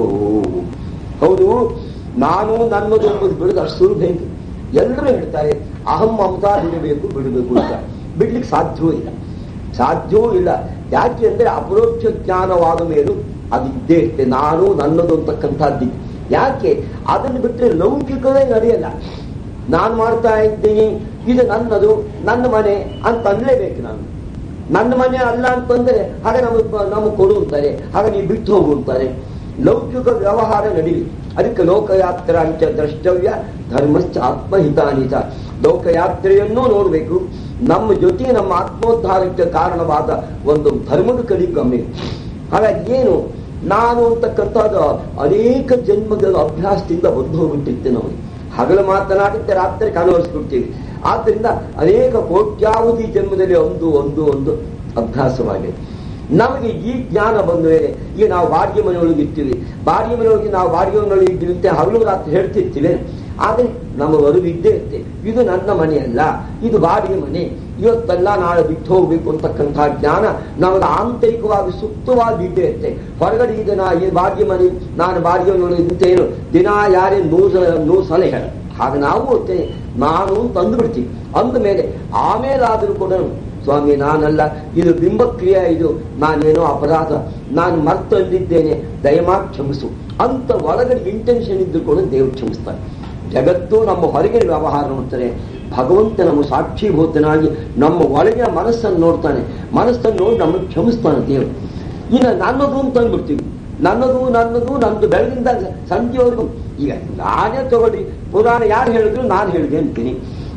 ಹೌದು ನಾನು ನನ್ನದು ಎಂಬುದು ಬಿಡುದು ಅಷ್ಟು ಸುಲಭ ಇದೆ ಎಲ್ಲರೂ ಹೇಳ್ತಾರೆ ಅಹಂ ಮಮತಾ ಬಿಡಬೇಕು ಬಿಡಬೇಕು ಅಂತ ಬಿಡ್ಲಿಕ್ಕೆ ಸಾಧ್ಯವೂ ಇಲ್ಲ ಸಾಧ್ಯವೂ ಇಲ್ಲ ಯಾಕೆ ಅಂದ್ರೆ ಅಪರೋಕ್ಷ ಜ್ಞಾನವಾದ ಮೇಲೂ ಅದು ಇದ್ದೇ ಇರುತ್ತೆ ನಾನು ನನ್ನದು ಅಂತಕ್ಕಂಥದ್ದು ಯಾಕೆ ಅದನ್ನು ಬಿಟ್ಟರೆ ಲೌಕಿಕವೇ ನಡೆಯಲ್ಲ ನಾನು ಮಾಡ್ತಾ ಇದ್ದೀನಿ ಇದು ನನ್ನದು ನನ್ನ ಮನೆ ಅಂತ ಅನ್ಲೇಬೇಕು ನಾನು ನನ್ನ ಮನೆ ಅಲ್ಲ ಅಂತಂದ್ರೆ ಹಾಗೆ ನಮಗೆ ನಮಗೆ ಕೊಡು ಅಂತಾರೆ ಹಾಗೆ ನೀವು ಬಿಟ್ಟು ಹೋಗು ಅಂತಾರೆ ಲೌಕಿಕ ವ್ಯವಹಾರ ನಡೀಲಿ ಅದಕ್ಕೆ ಲೋಕಯಾತ್ರ ಅಂಚ ದ್ರಷ್ಟವ್ಯ ಧರ್ಮಶ್ಚ ಆತ್ಮಹಿತಾನಿತ ಲೋಕಯಾತ್ರೆಯನ್ನೂ ನೋಡಬೇಕು ನಮ್ಮ ಜೊತೆ ನಮ್ಮ ಆತ್ಮೋದ್ಧಾರಕ್ಕೆ ಕಾರಣವಾದ ಒಂದು ಧರ್ಮದ ಕಲಿ ಕಮ್ಮಿ ಹಾಗಾಗಿ ಏನು ನಾನು ಅಂತಕ್ಕಂಥದ್ದು ಅನೇಕ ಜನ್ಮಗಳ ಅಭ್ಯಾಸದಿಂದ ಬಂದು ಹೋಗ್ಬಿಟ್ಟಿರ್ತೆ ನಾವು ಹಗಲು ಮಾತನಾಡಿದ್ದೆ ರಾತ್ರಿ ಕನವರಿಸ್ಬಿಡ್ತೀವಿ ಆದ್ರಿಂದ ಅನೇಕ ಕೋಟ್ಯಾವಧಿ ಜನ್ಮದಲ್ಲಿ ಒಂದು ಒಂದು ಒಂದು ಅಭ್ಯಾಸವಾಗಿದೆ ನಮಗೆ ಈ ಜ್ಞಾನ ಬಂದ ಮೇಲೆ ಈಗ ನಾವು ಬಾಡಿಗೆ ಮನೆಯೊಳಗೆ ಇರ್ತೀವಿ ಬಾಡಿಗೆ ಮನೆಯೊಳಗೆ ನಾವು ಬಾಡಿಗೆ ಮನೆಯೊಳಗೆ ಇದ್ದೀವಿ ಅಂತ ಹಗಲು ರಾತ್ರಿ ಹೇಳ್ತಿರ್ತೀವಿ ಆದ್ರೆ ನಮ್ಮ ಅರಿವು ಇದ್ದೇ ಇರುತ್ತೆ ಇದು ನನ್ನ ಮನೆಯಲ್ಲ ಇದು ಬಾಡಿಗೆ ಮನೆ ಇವತ್ತೆಲ್ಲ ನಾಳೆ ಬಿಟ್ಟು ಹೋಗ್ಬೇಕು ಅಂತಕ್ಕಂತಹ ಜ್ಞಾನ ನಮಗೆ ಆಂತರಿಕವಾಗಿ ಸೂಕ್ತವಾಗಿ ಇದ್ದೇ ಇರುತ್ತೆ ಹೊರಗಡೆ ಈಗ ನಾ ಈ ಬಾಡಿಗೆ ಮನೆ ನಾನು ಬಾಡಿಗೆ ಮನೆಯೊಳಗೆ ಇಂತೇನು ದಿನ ಯಾರೇ ನೂರು ನೂರು ಸಲ ಹೇಳ ಹಾಗೆ ನಾವು ಅಷ್ಟೇ ನಾನು ತಂದು ಬಿಡ್ತೀವಿ ಅಂದ ಮೇಲೆ ಆಮೇಲಾದರೂ ಕೂಡ ಸ್ವಾಮಿ ನಾನಲ್ಲ ಇದು ಬಿಂಬಕ್ರಿಯೆ ಇದು ನಾನೇನೋ ಅಪರಾಧ ನಾನು ಮರ್ತಂದಿದ್ದೇನೆ ದಯಮಾಡಿ ಕ್ಷಮಿಸು ಅಂತ ಒಳಗಡೆ ಇಂಟೆನ್ಷನ್ ಇದ್ದು ಕೂಡ ದೇವರು ಕ್ಷಮಿಸ್ತಾನೆ ಜಗತ್ತು ನಮ್ಮ ಹೊರಗಿನ ವ್ಯವಹಾರ ನೋಡ್ತಾರೆ ಭಗವಂತ ನಮ್ಮ ಸಾಕ್ಷೀಭೂತನಾಗಿ ನಮ್ಮ ಒಳಗಿನ ಮನಸ್ಸನ್ನು ನೋಡ್ತಾನೆ ಮನಸ್ಸನ್ನು ನೋಡಿ ನಮ್ಮನ್ನು ಕ್ಷಮಿಸ್ತಾನೆ ದೇವರು ಇನ್ನು ನನ್ನದು ಅಂತ ಅಂದ್ಬಿಡ್ತೀವಿ ನನ್ನದು ನನ್ನದು ನಂದು ಬೆಳಗಿಂದ ಸಂಜೆವರೆಗೂ ಈಗ ನಾನೇ ತಗೊಳ್ಳಿ ಪುರಾಣ ಯಾರು ಹೇಳಿದ್ರು ನಾನು ಹೇಳಿದೆ ಅಂತೀನಿ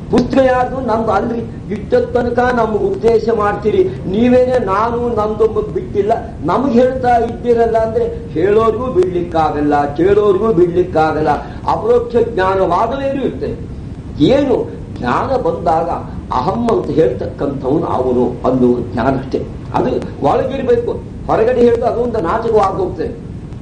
ಪುಸ್ತಕ ಯಾರ್ದು ನಮ್ದು ಅಲ್ರಿ ಇಷ್ಟ ತನಕ ನಮ್ಗೆ ಉಪದೇಶ ಮಾಡ್ತೀರಿ ನೀವೇನೆ ನಾನು ನಂದೊಬ್ಬ ಬಿಟ್ಟಿಲ್ಲ ನಮ್ಗೆ ಹೇಳ್ತಾ ಇದ್ದೀರಲ್ಲ ಅಂದ್ರೆ ಹೇಳೋರ್ಗೂ ಬಿಡ್ಲಿಕ್ಕಾಗಲ್ಲ ಕೇಳೋರ್ಗೂ ಬಿಡ್ಲಿಕ್ಕಾಗಲ್ಲ ಅಪರೋಕ್ಷ ಜ್ಞಾನವಾಗಲೇನೂ ಇರ್ತದೆ ಏನು ಜ್ಞಾನ ಬಂದಾಗ ಅಹಂ ಅಂತ ಹೇಳ್ತಕ್ಕಂಥವನು ಅವನು ಅನ್ನುವ ಜ್ಞಾನ ಅಷ್ಟೇ ಅದು ಒಳಗಿರ್ಬೇಕು ಹೊರಗಡೆ ಹೇಳಿದ್ರೆ ಅದೊಂದು ನಾಟಕವಾಗಿ ಹೋಗ್ತದೆ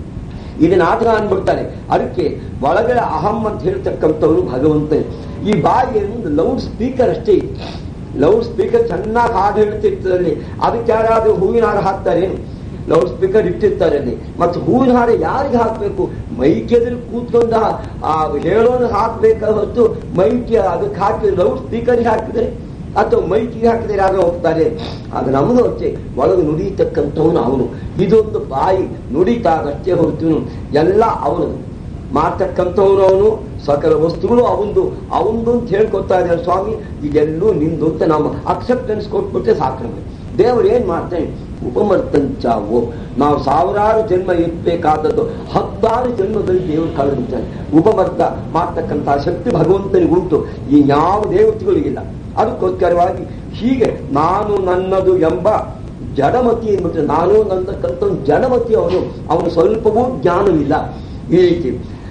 ಇದು ನಾಟಕ ಅಂದ್ಬಿಡ್ತಾರೆ ಅದಕ್ಕೆ ಒಳಗಡೆ ಅಹಂ ಅಂತ ಹೇಳ್ತಕ್ಕಂಥವನು ಭಗವಂತ ಈ ಬಾಯಿ ಒಂದು ಲೌಡ್ ಸ್ಪೀಕರ್ ಅಷ್ಟೇ ಲೌಡ್ ಸ್ಪೀಕರ್ ಚೆನ್ನಾಗಿ ಹಾಡು ಹೇಳ್ತಿರ್ತದಲ್ಲಿ ಅದಕ್ಕೆ ಯಾರಾದ್ರೂ ಹೂವಿನ ಹಾರ ಹಾಕ್ತಾರೆ ಲೌಡ್ ಸ್ಪೀಕರ್ ಇಟ್ಟಿರ್ತಾರೆ ಅಲ್ಲಿ ಮತ್ತೆ ಹೂವಿನ ಹಾರ ಯಾರಿಗೆ ಹಾಕ್ಬೇಕು ಮೈಕ್ ಎದುರು ಕೂತ್ಕೊಂಡ ಆ ಹೇಳೋನು ಹಾಕ್ಬೇಕ ಹೊತ್ತು ಮೈಕ್ ಅದಕ್ಕೆ ಹಾಕಿ ಲೌಡ್ ಸ್ಪೀಕರ್ಗೆ ಹಾಕಿದ್ರೆ ಅಥವಾ ಮೈಕಿಗೆ ಹಾಕಿದ್ರೆ ಯಾರೋ ಹೋಗ್ತಾರೆ ಆಗ ನಮ್ಮದು ಅಷ್ಟೇ ಒಳಗೆ ನುಡಿಯತಕ್ಕಂಥವನು ಅವನು ಇದೊಂದು ಬಾಯಿ ನುಡಿತಾಗಷ್ಟೇ ಹೊರತು ಎಲ್ಲ ಅವನು ಮಾಡ್ತಕ್ಕಂಥವನು ಅವನು ಸಕಲ ವಸ್ತುಗಳು ಅವಂದು ಅವಂದು ಅಂತ ಹೇಳ್ಕೊತಾ ಇದ್ದಾರೆ ಸ್ವಾಮಿ ಇದೆಲ್ಲೂ ನಿಂದು ಅಂತ ನಾವು ಅಕ್ಸೆಪ್ಟೆನ್ಸ್ ಕೊಟ್ಬಿಟ್ಟೆ ಸಾಕು ನಮಗೆ ದೇವರು ಏನ್ ಮಾಡ್ತಾನೆ ಉಪಮರ್ತಂಚಾವು ನಾವು ಸಾವಿರಾರು ಜನ್ಮ ಎತ್ತಬೇಕಾದದ್ದು ಹತ್ತಾರು ಜನ್ಮದಲ್ಲಿ ದೇವರು ಕಳೆದಿರ್ತಾನೆ ಉಪಮರ್ತ ಮಾಡ್ತಕ್ಕಂತಹ ಶಕ್ತಿ ಭಗವಂತನಿಗುಂಟು ಈ ಯಾವ ದೇವತೆಗಳಿಗಿಲ್ಲ ಅದಕ್ಕೋಸ್ಕರವಾಗಿ ಹೀಗೆ ನಾನು ನನ್ನದು ಎಂಬ ಜಡಮತಿ ಎಂದ್ಬಿಟ್ರೆ ನಾನು ನನ್ನಕ್ಕಂಥ ಜಡಮತಿ ಅವನು ಅವನು ಸ್ವಲ್ಪವೂ ಜ್ಞಾನವಿಲ್ಲ ಈ ರೀತಿ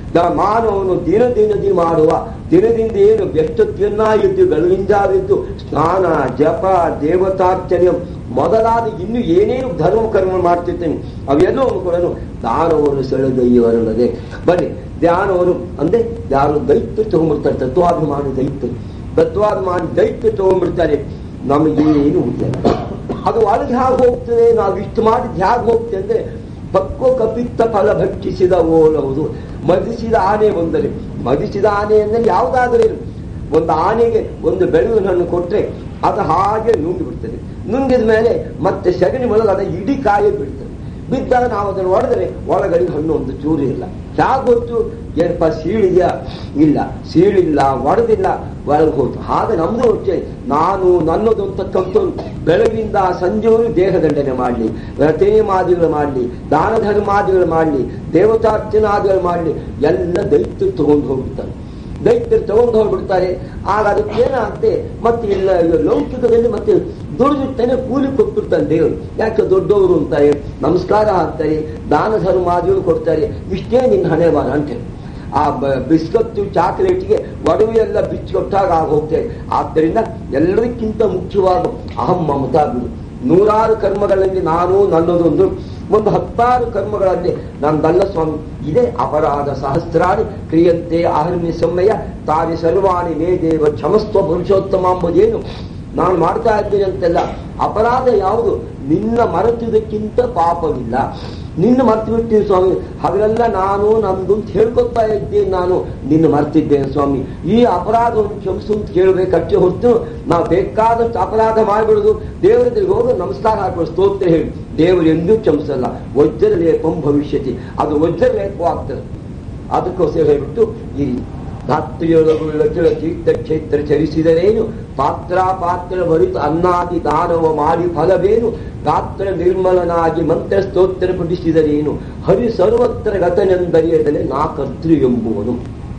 ಮಾನವನು ದಿನ ದಿನದಿ ಮಾಡುವ ದಿನದಿಂದ ಏನು ವ್ಯಸ್ತತೆಯನ್ನ ಇದ್ದು ಬೆಳಗಿಂಜಾವಿದ್ದು ಸ್ನಾನ ಜಪ ದೇವತಾರ್ಚನೆ ಮೊದಲಾದ ಇನ್ನು ಏನೇನು ಧರ್ಮ ಕರ್ಮ ಮಾಡ್ತಿರ್ತೇನೆ ಅವೆಲ್ಲವೂ ಕೂಡ ದಾನವರು ಸೆಳೆದೊಯ್ಯವರಲ್ಲದೆ ಬನ್ನಿ ಧ್ಯಾನವರು ಅಂದ್ರೆ ಯಾರು ದೈತ್ಯ ತಗೊಂಡ್ಬಿಡ್ತಾರೆ ತತ್ವಾಭಿಮಾನಿ ದೈತ್ಯ ತತ್ವಾಭಿಮಾನಿ ದೈತ್ಯ ತಗೊಂಡ್ಬಿಡ್ತಾರೆ ನಮಗೆ ಏನು ಉಳಿಯಲ್ಲ ಅದು ಒಳಗೆ ಹೇಗೆ ಹೋಗ್ತದೆ ನಾವು ಇಷ್ಟು ಮಾಡಿದ್ ಹೇಗೆ ಹೋಗ್ತದೆ ಅಂದ್ರೆ ಪಕ್ವ ಕಪಿತ್ತ ಫಲ ಭಕ್ಷಿಸಿದ ಓಲವುದು ಮದಿಸಿದ ಆನೆ ಬಂದರೆ ಮದಿಸಿದ ಆನೆ ಅಂದರೆ ಯಾವುದಾದರೂ ಒಂದು ಆನೆಗೆ ಒಂದು ಬೆಳೆಯುವ ಹಣ್ಣು ಕೊಟ್ರೆ ಅದು ಹಾಗೆ ನುಂಗಿ ಬಿಡ್ತದೆ ನುಂಗಿದ ಮೇಲೆ ಮತ್ತೆ ಸಗಣಿ ಮೊದಲು ಅದ ಇಡೀ ಕಾಯಿ ಬಿಡ್ತದೆ ಬಿದ್ದಾಗ ನಾವು ಅದನ್ನು ಹೊಡೆದರೆ ಒಳಗಡೆ ಹಣ್ಣು ಒಂದು ಚೂರು ಇಲ್ಲ ಗೊತ್ತು ಏನಪ್ಪ ಸೀಳಿದೆಯಾ ಇಲ್ಲ ಸೀಳಿಲ್ಲ ಒಡೆದಿಲ್ಲ ಒಳಗೆ ಹೋಯ್ತು ಹಾಗೆ ನಮ್ದು ಅಷ್ಟೇ ನಾನು ನನ್ನದು ಅಂತಕ್ಕಂಥವ್ರು ಬೆಳಗಿನಿಂದ ಸಂಜೆವರೆಗೂ ದೇಹದಂಡನೆ ಮಾಡಲಿ ವ್ರತೇಮಾದಿಗಳು ಮಾಡಲಿ ದಾನ ಧರ್ಮಾದಿಗಳು ಮಾಡಲಿ ದೇವತಾರ್ಚನಾದಿಗಳು ಮಾಡಲಿ ಎಲ್ಲ ದೈತ್ಯ ತಗೊಂಡು ಹೋಗ್ಬಿಡ್ತಾರೆ ದೈತ್ಯರು ತಗೊಂಡು ಹೋಗ್ಬಿಡ್ತಾರೆ ಆಗ ಅದಕ್ಕೆ ಏನಾಗುತ್ತೆ ಮತ್ತೆ ಇಲ್ಲ ಲೌಕಿಕದಲ್ಲಿ ಮತ್ತೆ ದುಡಿದಿರ್ತಾನೆ ಕೂಲಿ ಕೊಟ್ಟಿರ್ತಾನೆ ದೇವರು ಯಾಕೆ ದೊಡ್ಡವರು ಅಂತಾರೆ ನಮಸ್ಕಾರ ಹಾಕ್ತಾರೆ ದಾನ ಧರ್ಮಾದಿಗಳು ಕೊಡ್ತಾರೆ ಇಷ್ಟೇ ನಿನ್ನ ಹಣೆ ಬಾರ ಅಂತ ಆ ಬಿಸ್ಕತ್ತು ಚಾಕ್ಲೇಟ್ಗೆ ಒಡವೆ ಎಲ್ಲ ಬಿಚ್ಚಿಕೊಟ್ಟಾಗ ಆಗ ಹೋಗ್ತೇವೆ ಆದ್ದರಿಂದ ಎಲ್ಲದಕ್ಕಿಂತ ಮುಖ್ಯವಾದ ಅಹಂ ಮಮತಾ ಬಿಡು ನೂರಾರು ಕರ್ಮಗಳಲ್ಲಿ ನಾನು ನನ್ನದೊಂದು ಒಂದು ಹತ್ತಾರು ಕರ್ಮಗಳಲ್ಲಿ ನಂದಲ್ಲ ಸ್ವಾಮಿ ಇದೇ ಅಪರಾಧ ಸಹಸ್ರಾಣಿ ಕ್ರಿಯಂತೆ ಅಹರ್ಮಿ ಸಮಯ ತಾರಿ ಸರ್ವಾಣಿ ಮೇ ದೇವ ಕ್ಷಮಸ್ವ ಪುರುಷೋತ್ತಮ ಎಂಬುದೇನು ನಾನು ಮಾಡ್ತಾ ಇದ್ದೀನಿ ಅಂತೆಲ್ಲ ಅಪರಾಧ ಯಾವುದು ನಿನ್ನ ಮರೆತಿದ್ದಕ್ಕಿಂತ ಪಾಪವಿಲ್ಲ ನಿನ್ನ ಮರ್ತು ಬಿಟ್ಟಿದ್ದೀನಿ ಸ್ವಾಮಿ ಹಾಗೆಲ್ಲ ನಾನು ನಮ್ದು ಅಂತ ಹೇಳ್ಕೊತಾ ಇದ್ದೇನೆ ನಾನು ನಿನ್ನ ಮರ್ತಿದ್ದೇನೆ ಸ್ವಾಮಿ ಈ ಅಪರಾಧವನ್ನು ಕ್ಷಮಿಸು ಅಂತ ಕೇಳಬೇಕಷ್ಟೇ ಹೊರತು ನಾವು ಬೇಕಾದಷ್ಟು ಅಪರಾಧ ಮಾಡಿಬಿಡುದು ದೇವರ ಹೋಗಿ ನಮಸ್ಕಾರ ಹಾಕುವ ಸ್ತೋತ್ರ ಹೇಳಿ ದೇವರು ಎಂದೂ ಕ್ಷಮಿಸಲ್ಲ ವಜ್ರ ಲೇಪಂ ಭವಿಷ್ಯತಿ ಅದು ವಜ್ರ ಲೇಪವಾಗ್ತದೆ ಅದಕ್ಕೋಸ್ಕರ ಹೇಳ್ಬಿಟ್ಟು ಈ ಧಾತ್ರಿಯೊಳಗುಳ್ಳ ತೀರ್ಥ ಕ್ಷೇತ್ರ ಚರಿಸಿದರೇನು ಪಾತ್ರ ಪಾತ್ರ ಭರಿತ ಅನ್ನಾದಿ ದಾನವ ಮಾಡಿ ಫಲವೇನು ಗಾತ್ರ ನಿರ್ಮಲನಾಗಿ ಮಂತ್ರ ಸ್ತೋತ್ರ ಪಠಿಸಿದರೇನು ಹರಿ ಸರ್ವತ್ರ ಗತನೆಂದರಿಯದಲೆ ನಾ ಕರ್ತೃ ಎಂಬುವನು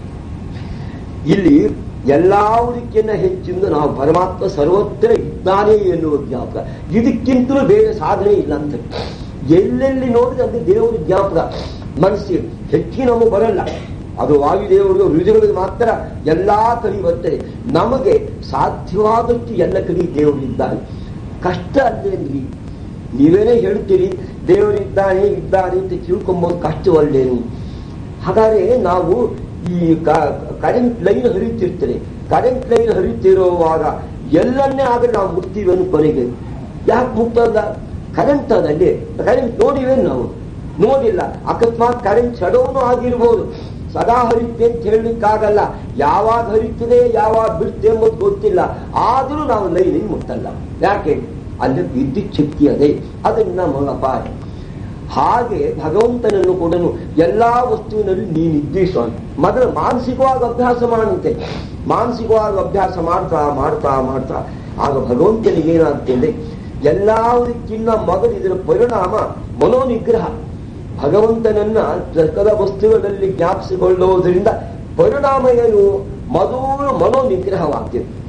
ಇಲ್ಲಿ ಎಲ್ಲಾವುದಕ್ಕಿಂತ ಹೆಚ್ಚಿಂದ ನಾವು ಪರಮಾತ್ಮ ಸರ್ವತ್ರ ಇದ್ದಾನೆ ಎನ್ನುವ ಜ್ಞಾಪಕ ಇದಕ್ಕಿಂತಲೂ ಬೇರೆ ಸಾಧನೆ ಇಲ್ಲ ಅಂತ ಎಲ್ಲೆಲ್ಲಿ ನೋಡಿದ್ರೆ ಅಲ್ಲಿ ದೇವರು ಜ್ಞಾಪಕ ಮನಸ್ಸಿಗೆ ಹೆಚ್ಚಿಗೆ ನಮಗೆ ಬರಲ್ಲ ಅದು ವಾಯುದೇವರು ಋಷಿಗಳಿಗೆ ಮಾತ್ರ ಎಲ್ಲಾ ಕಡೆ ಬರ್ತದೆ ನಮಗೆ ಸಾಧ್ಯವಾದಷ್ಟು ಎಲ್ಲ ಕಡೆ ದೇವರಿದ್ದಾನೆ ಕಷ್ಟ ಅಲ್ಲೇನ್ರಿ ನೀವೇನೇ ಹೇಳ್ತೀರಿ ದೇವರಿದ್ದಾನೆ ಇದ್ದಾನೆ ಅಂತ ತಿಳ್ಕೊಂಬೋದು ಕಷ್ಟವಲ್ಲೇನು ಹಾಗಾದ್ರೆ ನಾವು ಈ ಕರೆಂಟ್ ಲೈನ್ ಹರಿತಿರ್ತದೆ ಕರೆಂಟ್ ಲೈನ್ ಹರಿತಿರುವಾಗ ಎಲ್ಲನ್ನೇ ಆದ್ರೆ ನಾವು ಮುಟ್ತೀವಿ ಅನ್ನೋ ಕೊನೆಗೆ ಯಾಕೆ ಮುಟ್ಟಲ್ಲ ಕರೆಂಟ್ ಅದಲ್ಲಿ ಕರೆಂಟ್ ನೋಡಿವೇನು ನಾವು ನೋಡಿಲ್ಲ ಅಕಸ್ಮಾತ್ ಕರೆಂಟ್ ಸಡೋನು ಆಗಿರ್ಬೋದು ಸದಾ ಹರಿತೆ ಅಂತ ಹೇಳಲಿಕ್ಕಾಗಲ್ಲ ಯಾವಾಗ ಹರಿತದೆ ಯಾವಾಗ ಬಿಡುತ್ತೆ ಎಂಬುದು ಗೊತ್ತಿಲ್ಲ ಆದರೂ ನಾವು ಲೈನಿಗೆ ಮುಟ್ಟಲ್ಲ ಯಾಕೆ ಅಲ್ಲಿ ವಿದ್ಯುತ್ ಶಕ್ತಿ ಅದೇ ಅದನ್ನ ಅಪಾಯ ಹಾಗೆ ಭಗವಂತನನ್ನು ಕೂಡ ಎಲ್ಲಾ ವಸ್ತುವಿನಲ್ಲಿ ನೀನಿದ್ದೀ ಸ್ವಾಮಿ ಮೊದಲು ಮಾನಸಿಕವಾಗಿ ಅಭ್ಯಾಸ ಮಾಡುತ್ತೆ ಮಾನಸಿಕವಾಗಿ ಅಭ್ಯಾಸ ಮಾಡ್ತಾ ಮಾಡ್ತಾ ಮಾಡ್ತಾ ಆಗ ಭಗವಂತನಿಗೆ ಏನಾಗ್ತದೆ ಎಲ್ಲದಕ್ಕಿನ್ನ ಮೊದಲು ಇದರ ಪರಿಣಾಮ ಮನೋನಿಗ್ರಹ ಭಗವಂತನನ್ನ ಸಕಲ ವಸ್ತುಗಳಲ್ಲಿ ಜ್ಞಾಪಿಸಿಕೊಳ್ಳುವುದರಿಂದ ಪರಿಣಾಮ ಏನು ಮಧು ಮನೋನಿಗ್ರಹವಾಗ್ತದೆ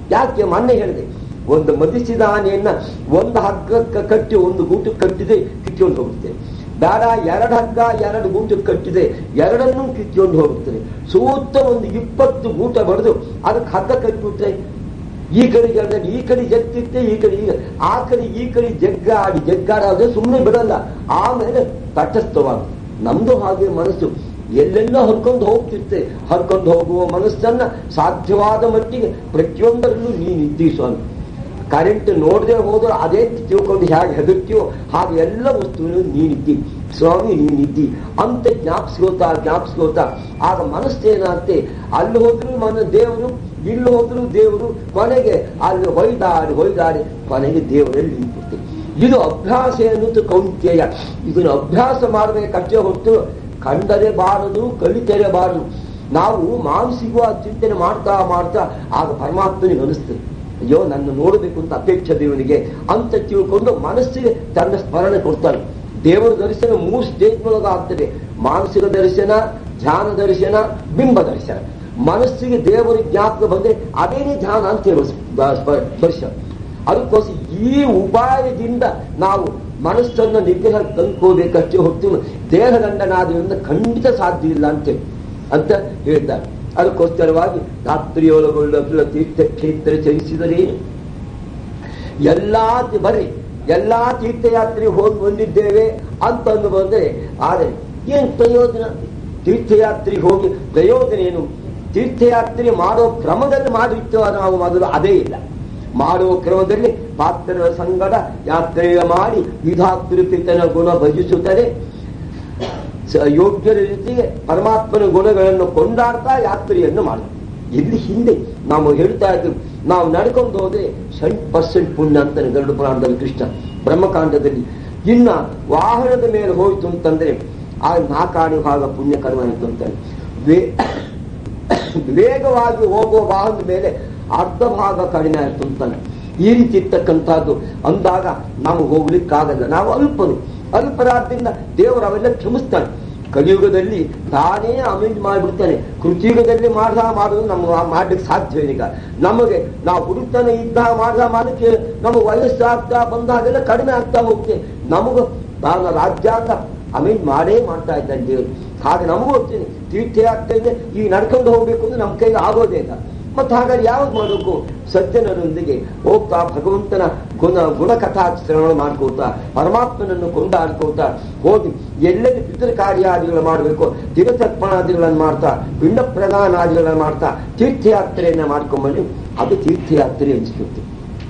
ಯಾಕೆ ಮೊನ್ನೆ ಹೇಳಿದೆ ಒಂದು ಮದಿಸಿದ ಆನೆಯನ್ನ ಒಂದು ಹಗ್ಗಕ್ಕೆ ಕಟ್ಟಿ ಒಂದು ಗೂಟಕ್ಕೆ ಕಟ್ಟಿದೆ ಕಿತ್ಕೊಂಡು ಹೋಗುತ್ತೆ ಬೇಡ ಎರಡು ಹಗ್ಗ ಎರಡು ಗೂಟಕ್ಕೆ ಕಟ್ಟಿದೆ ಎರಡನ್ನೂ ಕಿತ್ಕೊಂಡು ಹೋಗುತ್ತದೆ ಸೂತ್ತ ಒಂದು ಇಪ್ಪತ್ತು ಗೂಟ ಬಡಿದು ಅದಕ್ಕೆ ಹಗ್ಗ ಕಟ್ಟಿಬಿಟ್ರೆ ಈ ಕಡೆ ಗೆಲ್ದಲ್ಲಿ ಈ ಕಡೆ ಜಗ್ತಿತ್ತೆ ಈ ಕಡೆ ಈಗ ಆ ಕಡೆ ಈ ಕಡೆ ಜಗ್ಗಾಡಿ ಜಗ್ಗಾಡಾದ್ರೆ ಸುಮ್ಮನೆ ಬಿಡಲ್ಲ ಆಮೇಲೆ ತಟಸ್ಥವಾದ ನಮ್ದು ಹಾಗೆ ಮನಸ್ಸು ಎಲ್ಲೆಲ್ಲ ಹರ್ಕೊಂಡು ಹೋಗ್ತಿರ್ತೆ ಹರ್ಕೊಂಡು ಹೋಗುವ ಮನಸ್ಸನ್ನ ಸಾಧ್ಯವಾದ ಮಟ್ಟಿಗೆ ಪ್ರತಿಯೊಂದರಲ್ಲೂ ನೀನಿದ್ದೀ ಸ್ವಾಮಿ ಕರೆಂಟ್ ನೋಡದೆ ಹೋದ್ರೆ ಅದೇ ತಿಳ್ಕೊಂಡು ಹೇಗೆ ಹೆದರ್ತೀಯೋ ಹಾಗೆ ಎಲ್ಲ ವಸ್ತುವಿನ ನೀನಿದ್ದಿ ಸ್ವಾಮಿ ನೀನಿದ್ದಿ ಅಂತ ಜ್ಞಾಪಿಸ್ಕೋತಾ ಜ್ಞಾಪಿಸ್ಕೋತಾ ಆಗ ಮನಸ್ಸೇನಾಗುತ್ತೆ ಅಲ್ಲಿ ಹೋದ್ರು ಮನ ದೇವರು ಇಲ್ಲಿ ಹೋದ್ರು ದೇವರು ಕೊನೆಗೆ ಅಲ್ಲಿ ಹೊಯ್ದಾಡಿ ಹೊಯ್ದಾಡಿ ಕೊನೆಗೆ ದೇವರಲ್ಲಿ ನಿಂತಿರ್ತೀವಿ ಇದು ಅಭ್ಯಾಸ ಎನ್ನುವುದು ಕೌಂತ್ಯಯ ಇದನ್ನು ಅಭ್ಯಾಸ ಮಾಡಬೇಕಷ್ಟೇ ಹೊತ್ತು ಕಂಡರೆ ಬಾರದು ಕಲಿತರೆ ಬಾರದು ನಾವು ಮಾನಸಿಕವ ಚಿಂತನೆ ಮಾಡ್ತಾ ಮಾಡ್ತಾ ಆಗ ಪರಮಾತ್ಮನಿಗೆ ಅನಿಸ್ತದೆ ಅಯ್ಯೋ ನನ್ನ ನೋಡಬೇಕು ಅಂತ ಅಪೇಕ್ಷೆ ದೇವನಿಗೆ ಅಂತ ತಿಳ್ಕೊಂಡು ಮನಸ್ಸಿಗೆ ತನ್ನ ಸ್ಮರಣೆ ಕೊಡ್ತಾನೆ ದೇವರ ದರ್ಶನ ಮೂರು ಸ್ಟೇಜ್ ಒಳಗೆ ಆಗ್ತದೆ ಮಾನಸಿಕ ದರ್ಶನ ಧ್ಯಾನ ದರ್ಶನ ಬಿಂಬ ದರ್ಶನ ಮನಸ್ಸಿಗೆ ದೇವರ ಜ್ಞಾಪಕ ಬಂದ್ರೆ ಅದೇನೇ ಧ್ಯಾನ ಅಂತ ಹೇಳುವ ದರ್ಶನ ಅದಕ್ಕೋಸ್ಕರ ಈ ಉಪಾಯದಿಂದ ನಾವು ಮನಸ್ಸನ್ನು ನಿಗ್ರಹ ತಂದ್ಕೋಬೇಕಷ್ಟೇ ಹೊತ್ತು ದೇಹದಂಡನಾದ್ರಿಂದ ಖಂಡಿತ ಸಾಧ್ಯ ಇಲ್ಲ ಅಂತೇಳಿ ಅಂತ ಹೇಳ್ತಾರೆ ಅದಕ್ಕೋಸ್ಕರವಾಗಿ ರಾತ್ರಿಯೊಳಗೊಳ್ಳ ತೀರ್ಥಕ್ಷೇತ್ರ ಚಲಿಸಿದರೇನು ಎಲ್ಲಾ ತಿ- ಬರ್ರಿ ಎಲ್ಲಾ ತೀರ್ಥಯಾತ್ರೆ ಹೋಗಿ ಬಂದಿದ್ದೇವೆ ಅಂತಂದು ಬಂದ್ರೆ ಆದರೆ ಏನ್ ಪ್ರಯೋಜನ ತೀರ್ಥಯಾತ್ರೆಗೆ ಹೋಗಿ ಪ್ರಯೋಜನ ಏನು ತೀರ್ಥಯಾತ್ರೆ ಮಾಡೋ ಕ್ರಮದಲ್ಲಿ ಮಾಡಿರ್ತೇವ ನಾವು ಮೊದಲು ಅದೇ ಇಲ್ಲ ಮಾಡುವ ಕ್ರಮದಲ್ಲಿ ಪಾತ್ರರ ಸಂಗಡ ಯಾತ್ರೆಯ ಮಾಡಿ ವಿಧಾತೃಪಿತನ ಗುಣ ಭಜಿಸುತ್ತದೆ ಸ- ಯೋಗ್ಯರ ಜೊತೆಗೆ ಪರಮಾತ್ಮನ ಗುಣಗಳನ್ನು ಕೊಂಡಾಡ್ತಾ ಯಾತ್ರೆಯನ್ನು ಮಾಡ ಇಲ್ಲಿ ಹಿಂದೆ ನಾವು ಹೇಳ್ತಾ ಇದ್ದೀವಿ ನಾವು ನಡ್ಕೊಂಡು ಹೋದ್ರೆ ಸೆವೆಂಟ್ ಪರ್ಸೆಂಟ್ ಪುಣ್ಯ ಅಂತಾನೆ ಗರುಡ ಪುರಾಣದಲ್ಲಿ ಕೃಷ್ಣ ಬ್ರಹ್ಮಕಾಂಡದಲ್ಲಿ ಇನ್ನ ವಾಹನದ ಮೇಲೆ ಹೋಯ್ತು ಅಂತಂದ್ರೆ ಆ ನಾಕಾಣಿ ಭಾಗ ಪುಣ್ಯ ಕರ್ಮ ಆಯ್ತು ಅಂತಾನೆ ವೇ ವೇಗವಾಗಿ ಹೋಗುವ ವಾಹನದ ಮೇಲೆ ಅರ್ಧ ಭಾಗ ಕಡಿಮೆ ಆಯ್ತು ಅಂತಾನೆ ಈ ರೀತಿ ಇರ್ತಕ್ಕಂಥದ್ದು ಅಂದಾಗ ನಾವು ಹೋಗ್ಲಿಕ್ಕಾಗಲ್ಲ ನಾವು ಅಲ್ಪರು ಅಲ್ಪರಾದ್ರಿಂದ ದೇವರು ಅವೆಲ್ಲ ಕ್ಷಮಿಸ್ತಾನೆ ಕಲಿಯುಗದಲ್ಲಿ ತಾನೇ ಅಮೆಂಡ್ ಮಾಡಿಬಿಡ್ತಾನೆ ಕೃತಿಯುಗದಲ್ಲಿ ಮಾಡ್ದ ಮಾಡೋದು ನಮ್ಗೆ ಮಾಡ್ಲಿಕ್ಕೆ ಸಾಧ್ಯ ಈಗ ನಮಗೆ ನಾವು ಹುಡುಕ್ತಾನೆ ಇದ್ದ ಮಾಡ್ದ ಮಾಡಕ್ಕೆ ನಮಗೆ ವಯಸ್ಸಾಗ್ತಾ ಬಂದಾಗೆಲ್ಲ ಕಡಿಮೆ ಆಗ್ತಾ ಹೋಗ್ತೇವೆ ನಮಗ ನಾನು ರಾಜ್ಯಾಂಗ ಅಮೆಂಡ್ ಮಾಡೇ ಮಾಡ್ತಾ ಇದ್ದಾನೆ ದೇವರು ಹಾಗೆ ನಮಗೂ ಹೋಗ್ತೀನಿ ತೀರ್ಥಯಾತ್ರೆಯಿಂದ ಈಗ ನಡ್ಕೊಂಡು ಹೋಗ್ಬೇಕು ಅಂದ್ರೆ ನಮ್ಮ ಕೈಗೆ ಆಗೋದೇ ಇಲ್ಲ ಮತ್ತೆ ಹಾಗಾದ್ರೆ ಯಾವ್ದು ಮಾಡಬೇಕು ಸಜ್ಜನರೊಂದಿಗೆ ಹೋಗ್ತಾ ಭಗವಂತನ ಗುಣ ಗುಣಕಥಾ ಶ್ರವಣ ಮಾಡ್ಕೋತಾ ಪರಮಾತ್ಮನನ್ನು ಕೊಂಡಾಡ್ಕೋತಾ ಹೋಗಿ ಎಲ್ಲೆಲ್ಲಿ ಪಿತೃ ಕಾರ್ಯಾದಿಗಳು ಮಾಡಬೇಕು ತಿರುತರ್ಪಣಾದಿಗಳನ್ನು ಮಾಡ್ತಾ ಪಿಂಡ ಪ್ರದಾನಾದಿಗಳನ್ನು ಮಾಡ್ತಾ ತೀರ್ಥಯಾತ್ರೆಯನ್ನ ಮಾಡ್ಕೊಂಬಂದು ಅದು ತೀರ್ಥಯಾತ್ರೆ ಅನಿಸ್ಬಿಡ್ತು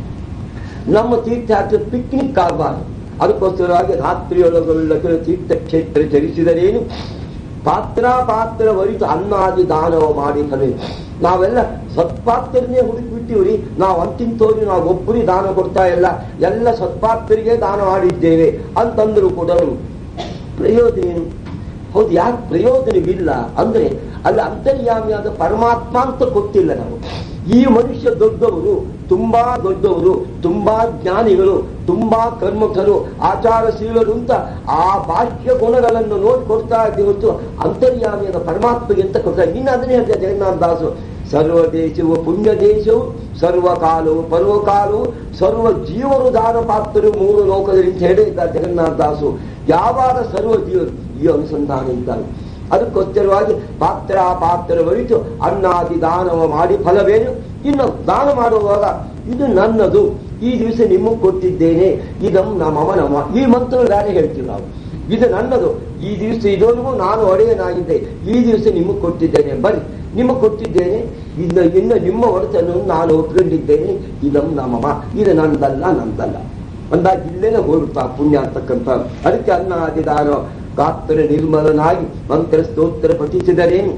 ನಮ್ಮ ತೀರ್ಥಯಾತ್ರೆ ಪಿಕ್ನಿಕ್ ಆಗಬಾರ್ದು ಅದಕ್ಕೋಸ್ಕರವಾಗಿ ರಾತ್ರಿಯೊಳಗೊಳ್ಳ ತೀರ್ಥಕ್ಷೇತ್ರ ಚಲಿಸಿದರೇನು ಪಾತ್ರ ಪಾತ್ರ ವರಿತು ಅನ್ನಾದಿ ದಾನವ ಮಾಡಿ ಕಲೆ ನಾವೆಲ್ಲ ಸತ್ಪಾತ್ರನೇ ಹುಡುಕಿಬಿಟ್ಟಿವ್ರಿ ನಾವು ಅಂತಿಂತೋರಿ ನಾವು ಒಬ್ಬರಿಗೆ ದಾನ ಕೊಡ್ತಾ ಇಲ್ಲ ಎಲ್ಲ ಸತ್ಪಾತ್ರರಿಗೆ ದಾನ ಮಾಡಿದ್ದೇವೆ ಅಂತಂದ್ರು ಕೂಡ ಪ್ರಯೋಜನ ಏನು ಹೌದು ಯಾಕೆ ಪ್ರಯೋಜನವಿಲ್ಲ ಅಂದ್ರೆ ಅಲ್ಲಿ ಅಂತರ್ಯಾಮಿಯಾದ ಪರಮಾತ್ಮ ಅಂತ ಗೊತ್ತಿಲ್ಲ ನಾವು ಈ ಮನುಷ್ಯ ದೊಡ್ಡವರು ತುಂಬಾ ದೊಡ್ಡವರು ತುಂಬಾ ಜ್ಞಾನಿಗಳು ತುಂಬಾ ಕರ್ಮಕರು ಆಚಾರಶೀಲರು ಅಂತ ಆ ಬಾಹ್ಯ ಗುಣಗಳನ್ನು ನೋಡಿ ಕೊಡ್ತಾ ಇದ್ದೀವಿ ಹೊರತು ಅಂತರ್ಯಾಮಿಯಾದ ಪರಮಾತ್ಮಗೆ ಅಂತ ಕೊಡ್ತಾರೆ ಇನ್ನು ಅದನ್ನೇ ಹೇಳ್ತಾರೆ ಜಗನ್ನಾಥ ದಾಸು ಸರ್ವ ದೇಶವು ಪುಣ್ಯ ದೇಶವು ಸರ್ವ ಕಾಲವು ಪರ್ವಕಾಲವು ಸರ್ವ ಜೀವರು ದಾನ ಪಾತ್ರರು ಮೂರು ಲೋಕದಲ್ಲಿ ಅಂತ ಹೇಳಿದ್ದಾರೆ ಜಗನ್ನಾಥ ದಾಸು ಯಾವಾಗ ಸರ್ವ ಜೀವರು ಈ ಅನುಸಂಧಾನ ಇದ್ದಾರೆ ಅದಕ್ಕೋಸ್ಕರವಾಗಿ ಪಾತ್ರ ಪಾತ್ರ ಬರಿತು ಅನ್ನಾದಿ ದಾನವ ಮಾಡಿ ಫಲವೇನು ಇನ್ನು ದಾನ ಮಾಡುವಾಗ ಇದು ನನ್ನದು ಈ ದಿವಸ ನಿಮಗೆ ಕೊಟ್ಟಿದ್ದೇನೆ ಇದಂ ನಮಮ ನಮ ಈ ಮಂತ್ರಗಳು ಬೇರೆ ಹೇಳ್ತೀವಿ ನಾವು ಇದು ನನ್ನದು ಈ ದಿವಸ ಇದೊಂದು ನಾನು ಒಡೆಯನಾಗಿದ್ದೆ ಈ ದಿವಸ ನಿಮಗೆ ಕೊಟ್ಟಿದ್ದೇನೆ ಬನ್ನಿ ನಿಮಗೆ ಕೊಟ್ಟಿದ್ದೇನೆ ಇನ್ನು ಇನ್ನು ನಿಮ್ಮ ಹೊರತನ್ನು ನಾನು ಒಪ್ಕೊಂಡಿದ್ದೇನೆ ಇದಂ ನಮಮ ಇದು ನಂದಲ್ಲ ನಂದಲ್ಲ ಅಂದಾಗ ಇಲ್ಲೇನೆ ಹೋಗ್ಬಿಡ್ತಾ ಪುಣ್ಯ ಅಂತಕ್ಕಂಥ ಅದಕ್ಕೆ ಅನ್ನಾದಿದಾನ ಗಾತ್ರ ನಿರ್ಮಲನಾಗಿ ಮಂತ್ರ ಸ್ತೋತ್ರ ಪಠಿಸಿದರೇನು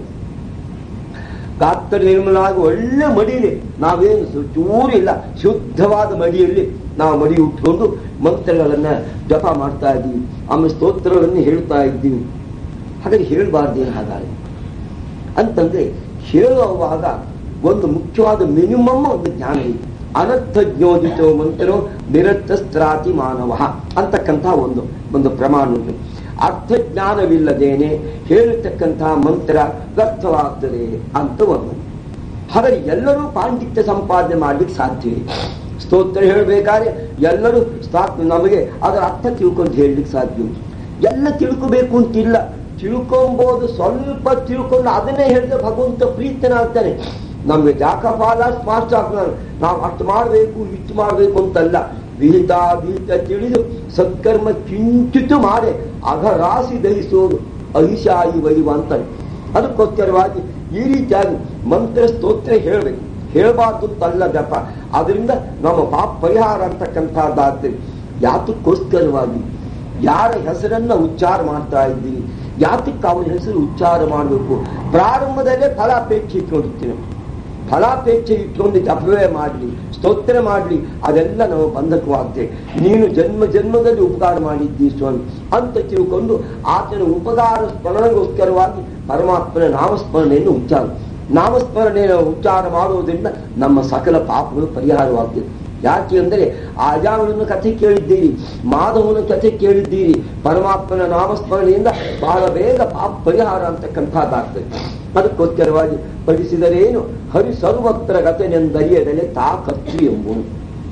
ಗಾತ್ರ ನಿರ್ಮಲನಾಗಿ ಒಳ್ಳೆ ಮಡಿಯಲ್ಲಿ ನಾವೇನು ಸು- ಚೂರಿಲ್ಲ ಶುದ್ಧವಾದ ಮಡಿಯಲ್ಲಿ ನಾವು ಮಡಿ ಉಟ್ಕೊಂಡು ಮಂತ್ರಗಳನ್ನ ಜಪ ಮಾಡ್ತಾ ಇದ್ದೀವಿ ಆಮೇಲೆ ಸ್ತೋತ್ರಗಳನ್ನು ಹೇಳ್ತಾ ಇದ್ದೀವಿ ಹಾಗಾಗಿ ಹೇಳಬಾರ್ದೇನು ಹಾಗಾಗಿ ಅಂತಂದ್ರೆ ಹೇಳುವಾಗ ಒಂದು ಮುಖ್ಯವಾದ ಮಿನಿಮಮ್ ಒಂದು ಜ್ಞಾನ ಇದೆ ಅನರ್ಥ ಜ್ಞೋದಿತೋ ಮಂತ್ರೋ ನಿರರ್ಥ ಸ್ತ್ರಾತಿ ಮಾನವ ಅಂತಕ್ಕಂಥ ಒಂದು ಒಂದು ಪ್ರಮಾಣ ಉಂಟು ಅರ್ಥ ಜ್ಞಾನವಿಲ್ಲದೇನೆ ಹೇಳತಕ್ಕಂತಹ ಮಂತ್ರ ವ್ಯರ್ಥವಾಗ್ತದೆ ಅಂತ ಒಂದು ಹಾಗಾದ್ರೆ ಎಲ್ಲರೂ ಪಾಂಡಿತ್ಯ ಸಂಪಾದನೆ ಮಾಡ್ಲಿಕ್ಕೆ ಸಾಧ್ಯವಿದೆ ಸ್ತೋತ್ರ ಹೇಳಬೇಕಾದ್ರೆ ಎಲ್ಲರೂ ಸ್ತಾ- ನಮಗೆ ಅದರ ಅರ್ಥ ತಿಳ್ಕೊಂಡು ಹೇಳಲಿಕ್ಕೆ ಸಾಧ್ಯ ಉಂಟು ಎಲ್ಲ ತಿಳ್ಕೋಬೇಕು ಅಂತಿಲ್ಲ ತಿಳ್ಕೊಂಬೋದು ಸ್ವಲ್ಪ ತಿಳ್ಕೊಂಡು ಅದನ್ನೇ ಹೇಳಿದ್ರೆ ಭಗವಂತ ಪ್ರೀತನಾಗ್ತಾನೆ ನಮ್ಗೆ ಜಾಕಪಾಲ ಸ್ಮಾರ್ಟ್ ಆಗ್ತಾನೆ ನಾವು ಅಷ್ಟು ಮಾಡಬೇಕು ಇಷ್ಟು ಮಾಡಬೇಕು ಅಂತಲ್ಲ ವಿಹಿತ ವಿಹಿತ ತಿಳಿದು ಸತ್ಕರ್ಮ ಕಿಂಚಿತು ಮಾಡಿ ಅಘರಾಸಿ ದಹಿಸೋದು ಅಹಿಶಾಯಿ ವೈವ ಅಂತಾರೆ ಅದಕ್ಕೋಸ್ಕರವಾಗಿ ಈ ರೀತಿಯಾಗಿ ಮಂತ್ರ ಸ್ತೋತ್ರ ಹೇಳಬೇಕು ಹೇಳಬಾರ್ದು ಅಂತಲ್ಲ ಜಪ ಅದರಿಂದ ನಮ್ಮ ಪಾಪ ಪರಿಹಾರ ಅಂತಕ್ಕಂಥದ್ದಾಗ್ತದೆ ಯಾತಕ್ಕೋಸ್ಕರವಾಗಿ ಯಾರ ಹೆಸರನ್ನ ಉಚ್ಚಾರ ಮಾಡ್ತಾ ಇದ್ದೀವಿ ಯಾತಕ್ಕೆ ಅವನ ಹೆಸರು ಉಚ್ಚಾರ ಮಾಡಬೇಕು ಪ್ರಾರಂಭದಲ್ಲೇ ಫಲಾಪೇಕ್ಷೆ ಇಟ್ಕೊಂಡಿರ್ತೀವಿ ಫಲಾಪೇಕ್ಷೆ ಇಟ್ಕೊಂಡು ಜಪವೇ ಮಾಡಲಿ ಸ್ತೋತ್ರ ಮಾಡಲಿ ಅದೆಲ್ಲ ನಾವು ಬಂಧಕವಾಗ್ತೇವೆ ನೀನು ಜನ್ಮ ಜನ್ಮದಲ್ಲಿ ಉಪಕಾರ ಮಾಡಿದ್ದಿ ಸ್ವಾಮಿ ಅಂತ ತಿಳ್ಕೊಂಡು ಆತನ ಉಪಕಾರ ಸ್ಮರಣೆಗೋಸ್ಕರವಾಗಿ ಪರಮಾತ್ಮನ ನಾಮಸ್ಮರಣೆಯನ್ನು ಉಚ್ಚಾರ ನಾಮಸ್ಮರಣೆಯನ್ನು ಉಚ್ಚಾರ ಮಾಡುವುದರಿಂದ ನಮ್ಮ ಸಕಲ ಪಾಪಗಳು ಪರಿಹಾರವಾಗ್ತದೆ ಯಾಕೆ ಅಂದರೆ ಆಜಾವಳನ ಕಥೆ ಕೇಳಿದ್ದೀರಿ ಮಾಧವನ ಕಥೆ ಕೇಳಿದ್ದೀರಿ ಪರಮಾತ್ಮನ ನಾಮಸ್ಮರಣೆಯಿಂದ ಬಹಳ ಬೇಗ ಪಾಪ ಪರಿಹಾರ ಅಂತಕ್ಕಂಥದ್ದಾಗ್ತದೆ ಅದಕ್ಕೋಸ್ಕರವಾಗಿ ಪಡಿಸಿದರೇನು ಹರಿ ಸರ್ವತ್ರ ಗತನೆಂದರಿಯದಲೆ ತಾ ಕರ್ತು ಎಂಬುದು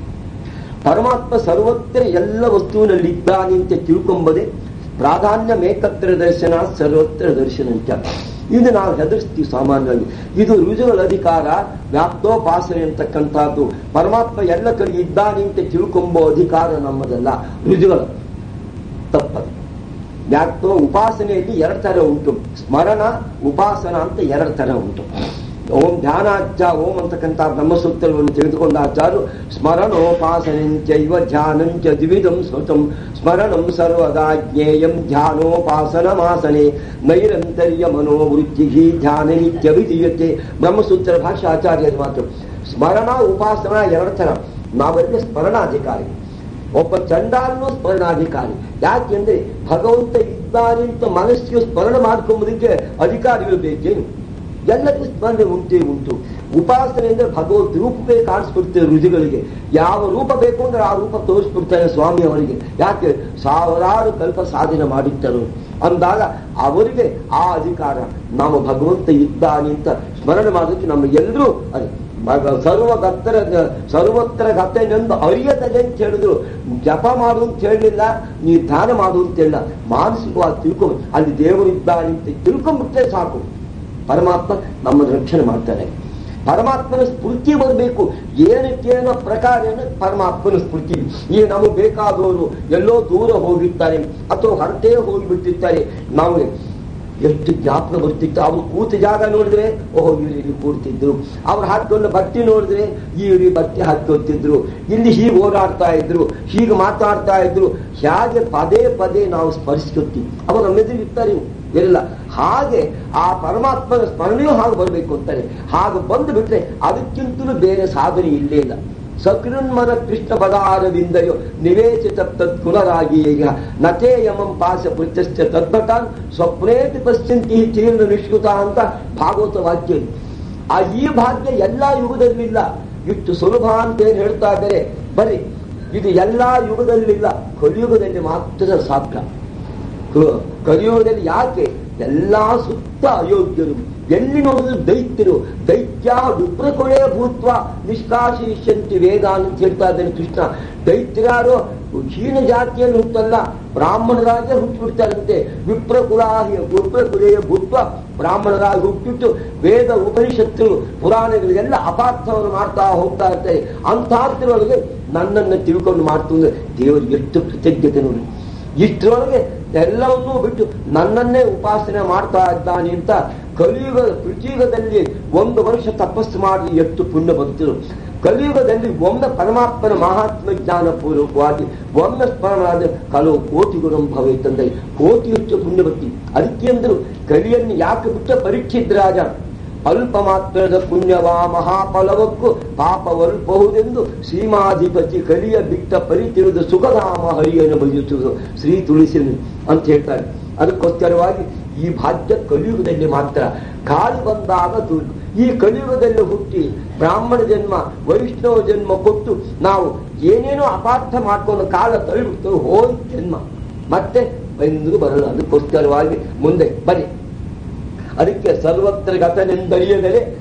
ಪರಮಾತ್ಮ ಸರ್ವತ್ರ ಎಲ್ಲ ವಸ್ತುವಿನಲ್ಲಿ ಇದ್ದಾನೆ ಅಂತ ತಿಳ್ಕೊಂಬದೆ ಪ್ರಾಧಾನ್ಯ ಮೇಕತ್ರ ದರ್ಶನ ಸರ್ವತ್ರ ದರ್ಶನ ಅಂತ ಇದು ನಾವು ಹೆದರ್ಸ್ತೀವಿ ಸಾಮಾನ್ಯವಾಗಿ ಇದು ರುಜುಗಳ ಅಧಿಕಾರ ವ್ಯಾಪ್ತೋಪಾಸನೆ ಅಂತಕ್ಕಂಥದ್ದು ಪರಮಾತ್ಮ ಎಲ್ಲ ಕಡೆ ಇದ್ದಾನೆ ಅಂತ ತಿಳ್ಕೊಂಬೋ ಅಧಿಕಾರ ನಮ್ಮದಲ್ಲ ರುಜುಗಳ ತಪ್ಪದು ವ್ಯಾಪ್ತೋ ಉಪಾಸನೆಯಲ್ಲಿ ಎರಡು ತರ ಉಂಟು ಸ್ಮರಣ ಉಪಾಸನ ಅಂತ ಎರಡು ತರ ಉಂಟು ಓಂ ಧ್ಯಾನಾಚ ಓಂ ಅಂತಕ್ಕಂಥ ಬ್ರಹ್ಮಸೂತ್ರವನ್ನು ತೆಗೆದುಕೊಂಡ ಆಚಾರ್ಯರು ಸ್ಮರಣೋಪಾಸನೆಂಚೈವ ಧ್ಯಾನಂಚ ದ್ವಿಧಂ ಸ್ಮೃತಂ ಸ್ಮರಣಂ ಸರ್ವದಾ ಜ್ಞೇಯಂ ಧ್ಯಾನೋಪಾಸನಮಾಸನೆ ನೈರಂತರ್ಯ ಮನೋವೃತ್ತಿ ಧ್ಯಾನ ನಿತ್ಯವಿಧೀಯತೆ ಬ್ರಹ್ಮಸೂತ್ರ ಭಾಷಾಚಾರ್ಯರ ಮಾತು ಸ್ಮರಣ ಉಪಾಸನ ಎರಡು ತರ ನಾವರಿಗೆ ಸ್ಮರಣಾಧಿಕಾರಿ ಒಬ್ಬ ಚಂಡಾಲನು ಸ್ಮರಣಾಧಿಕಾರಿ ಯಾಕೆಂದ್ರೆ ಭಗವಂತ ಇದ್ದಾನೆ ಅಂತ ಮನಸ್ಸಿಗೆ ಸ್ಮರಣೆ ಮಾಡ್ಕೊಂಬುದಕ್ಕೆ ಅಧಿಕಾರಿಗಳು ಬೇಕೇನು ಎಲ್ಲರಿಗೂ ಸ್ಮರಣೆ ಉಂಟೇ ಉಂಟು ಉಪಾಸನೆ ಅಂದ್ರೆ ಭಗವಂತ ರೂಪವೇ ಕಾಣಿಸ್ಬಿಡ್ತೇವೆ ರುಜುಗಳಿಗೆ ಯಾವ ರೂಪ ಬೇಕು ಅಂದ್ರೆ ಆ ರೂಪ ತೋರಿಸ್ಬಿಡ್ತಾನೆ ಸ್ವಾಮಿ ಅವರಿಗೆ ಯಾಕೆ ಸಾವಿರಾರು ಕಲ್ಪ ಸಾಧನೆ ಮಾಡಿಟ್ಟರು ಅಂದಾಗ ಅವರಿಗೆ ಆ ಅಧಿಕಾರ ನಾವು ಭಗವಂತ ಇದ್ದಾನೆ ಅಂತ ಸ್ಮರಣೆ ಮಾಡೋದಕ್ಕೆ ನಮಗೆಲ್ಲರೂ ಅದೇ ಮಗ ಸರ್ವ ಗತ್ತರ ಸರ್ವತ್ರ ಗತ್ತೆನೆಂದು ಅರಿಯತದೆ ಅಂತ ಹೇಳಿದ್ರು ಜಪ ಮಾಡು ಅಂತ ಹೇಳಲಿಲ್ಲ ನೀ ಧ್ಯಾನ ಮಾಡು ಅಂತ ಹೇಳಿಲ್ಲ ಮಾನಸಿಕವಾಗಿ ತಿಳ್ಕೊ ಅಲ್ಲಿ ದೇವರು ಇದ್ದಾನೆ ಅಂತ ತಿಳ್ಕೊಂಡ್ಬಿಟ್ರೆ ಸಾಕು ಪರಮಾತ್ಮ ನಮ್ಮನ್ನು ರಕ್ಷಣೆ ಮಾಡ್ತಾನೆ ಪರಮಾತ್ಮನ ಸ್ಫೂರ್ತಿ ಬರಬೇಕು ಏನಕ್ಕೇನೋ ಪ್ರಕಾರ ಪರಮಾತ್ಮನ ಸ್ಫೂರ್ತಿ ಈ ನಮಗೆ ಬೇಕಾದವರು ಎಲ್ಲೋ ದೂರ ಹೋಗಿರ್ತಾರೆ ಅಥವಾ ಹೊರಟೇ ಹೋಗಿಬಿಟ್ಟಿರ್ತಾರೆ ನಾವು ಎಷ್ಟು ಜ್ಞಾಪಕ ಬರ್ತಿತ್ತು ಅವ್ರು ಕೂತ ಜಾಗ ನೋಡಿದ್ರೆ ಓಹೋ ಇವ್ರು ಇಲ್ಲಿ ಕೂರ್ತಿದ್ರು ಅವ್ರು ಹಾಕೊಂಡು ಬಟ್ಟೆ ನೋಡಿದ್ರೆ ಇವ್ರಿ ಬಟ್ಟೆ ಹಾಕೋತಿದ್ರು ಇಲ್ಲಿ ಹೀಗೆ ಓಡಾಡ್ತಾ ಇದ್ರು ಹೀಗೆ ಮಾತಾಡ್ತಾ ಇದ್ರು ಹೇಗೆ ಪದೇ ಪದೇ ನಾವು ಸ್ಮರಿಸ್ಕೊತೀವಿ ಅವರು ನಮ್ಮೆದುರು ಇರ್ತಾರೆ ಇಲ್ಲ ಹಾಗೆ ಆ ಪರಮಾತ್ಮನ ಸ್ಮರಣೆಯೂ ಹಾಗೆ ಬರಬೇಕು ಅಂತಾರೆ ಹಾಗೆ ಬಂದು ಬಿಟ್ರೆ ಅದಕ್ಕಿಂತಲೂ ಬೇರೆ ಸಾಧನೆ ಇಲ್ಲೇ ಇಲ್ಲ ಸಕೃನ್ಮನ ಕೃಷ್ಣ ಪದಾರವಿಂದಯೋ ನಿವೇಶಿತ ತತ್ಕುಲರಾಗಿ ಈಗ ನತೇ ಯಮಂ ಪಾಶ ಪೃಚ್ಛಶ್ಚ ತದ್ಭಟಾನ್ ಸ್ವಪ್ನೇತಿ ಪಶ್ಯಂತಿ ಚೀರ್ಣ ನಿಷ್ಕೃತ ಅಂತ ಭಾಗವತ ವಾಕ್ಯ ಇದೆ. ಆ ಈ ಭಾಗ್ಯ ಎಲ್ಲಾ ಯುಗದಲ್ಲಿಲ್ಲ ಇಷ್ಟು ಸುಲಭ ಅಂತ ಏನ್ ಹೇಳ್ತಾ ಇದ್ದಾರೆ ಬರೀ ಇದು ಎಲ್ಲಾ ಯುಗದಲ್ಲಿಲ್ಲ ಕಲಿಯುಗದಲ್ಲಿ ಮಾತ್ರ ಸಾಧ್ಯ ಕ- ಕಲಿಯುಗದಲ್ಲಿ ಯಾಕೆ ಎಲ್ಲಾ ಸುತ್ತ ಅಯೋಗ್ಯರು ಎಲ್ಲಿ ನೋಡಿದ್ರು ದೈತ್ಯರು ದೈತ್ಯ ವಿಪ್ರಕುಳೇ ಭೂತ್ವ ನಿಷ್ಕಾಶಿಷ್ಯಂತಿ ವೇದ ಅಂತ ಹೇಳ್ತಾ ಇದ್ದಾನೆ ಕೃಷ್ಣ ದೈತ್ಯರಾರು ಹೀನ ಜಾತಿಯಲ್ಲಿ ಹುಟ್ಟಲ್ಲ ಬ್ರಾಹ್ಮಣರಾಗೆ ಹುಟ್ಟಿಬಿಡ್ತಾರಂತೆ ವಿಪ್ರಕುಲ ವಿಪ್ರಕುಲೆಯ ಭೂತ್ವ ಬ್ರಾಹ್ಮಣರಾಗಿ ಹುಟ್ಟಿಬಿಟ್ಟು ವೇದ ಉಪನಿಷತ್ತು ಪುರಾಣಗಳಿಗೆಲ್ಲ ಅಪಾರ್ಥವನ್ನು ಮಾಡ್ತಾ ಹೋಗ್ತಾ ಇರ್ತಾರೆ ಅಂಥದ್ರೊಳಗೆ ನನ್ನನ್ನು ತಿಳ್ಕೊಂಡು ಮಾಡ್ತು ದೇವರಿಗೆ ಎಷ್ಟು ಕೃತಜ್ಞತೆ ನೋಡಿ ಇಷ್ಟರೊಳಗೆ ಎಲ್ಲವನ್ನೂ ಬಿಟ್ಟು ನನ್ನನ್ನೇ ಉಪಾಸನೆ ಮಾಡ್ತಾ ಇದ್ದಾನೆ ಅಂತ ಕಲಿಯುಗ ಕೃತಿಯುಗದಲ್ಲಿ ಒಂದು ವರ್ಷ ತಪಸ್ಸು ಮಾಡಿ ಎಷ್ಟು ಪುಣ್ಯ ಬಂತು ಕಲಿಯುಗದಲ್ಲಿ ಒಮ್ಮೆ ಪರಮಾತ್ಮನ ಮಹಾತ್ಮ ಜ್ಞಾನ ಪೂರ್ವಕವಾಗಿ ಒಮ್ಮೆ ಸ್ಮರಣಾದ ಕಲವು ಕೋಟಿ ಗುಣಂ ಭವೇತಂದ್ರೆ ಕೋಟಿ ಹೆಚ್ಚು ಪುಣ್ಯ ಭಕ್ತಿ ಅದಕ್ಕೆ ಅಂದ್ರು ಕಲಿಯನ್ನು ಯಾಕೆ ಬಿಟ್ಟ ಪರೀಕ್ಷಿತ್ ರಾಜ ಅಲ್ಪ ಮಾತ್ರದ ಪುಣ್ಯವಾ ಮಹಾಫಲವಕ್ಕೂ ಪಾಪವಲ್ಪಹುದೆಂದು ಶ್ರೀಮಾಧಿಪತಿ ಕಲಿಯ ಬಿಟ್ಟ ಪರಿತಿರುವುದು ಸುಖಧಾಮ ಹರಿಯನ್ನು ಬಯಸುವುದು ಶ್ರೀ ತುಳಸಿ ಅಂತ ಹೇಳ್ತಾರೆ ಅದಕ್ಕೋಸ್ಕರವಾಗಿ ಈ ಭಾಗ್ಯ ಕಲಿಯುಗದಲ್ಲಿ ಮಾತ್ರ ಕಾಲಿ ಬಂದಾಗ ದುಡ್ಡು ಈ ಕಲಿಯುಗದಲ್ಲಿ ಹುಟ್ಟಿ ಬ್ರಾಹ್ಮಣ ಜನ್ಮ ವೈಷ್ಣವ ಜನ್ಮ ಕೊಟ್ಟು ನಾವು ಏನೇನೋ ಅಪಾರ್ಥ ಮಾಡ್ಕೊಂಡು ಕಾಲ ತಳ್ಳಿಬಿಡ್ತು ಹೋಯ್ ಜನ್ಮ ಮತ್ತೆ ಎಂದು ಬರಲ್ಲ ಅದಕ್ಕೋಸ್ಕರವಾಗಿ ಮುಂದೆ ಬನ್ನಿ ಅದಕ್ಕೆ ಸರ್ವತ್ರ ಗತನೆಂದರಿಯದಲೇ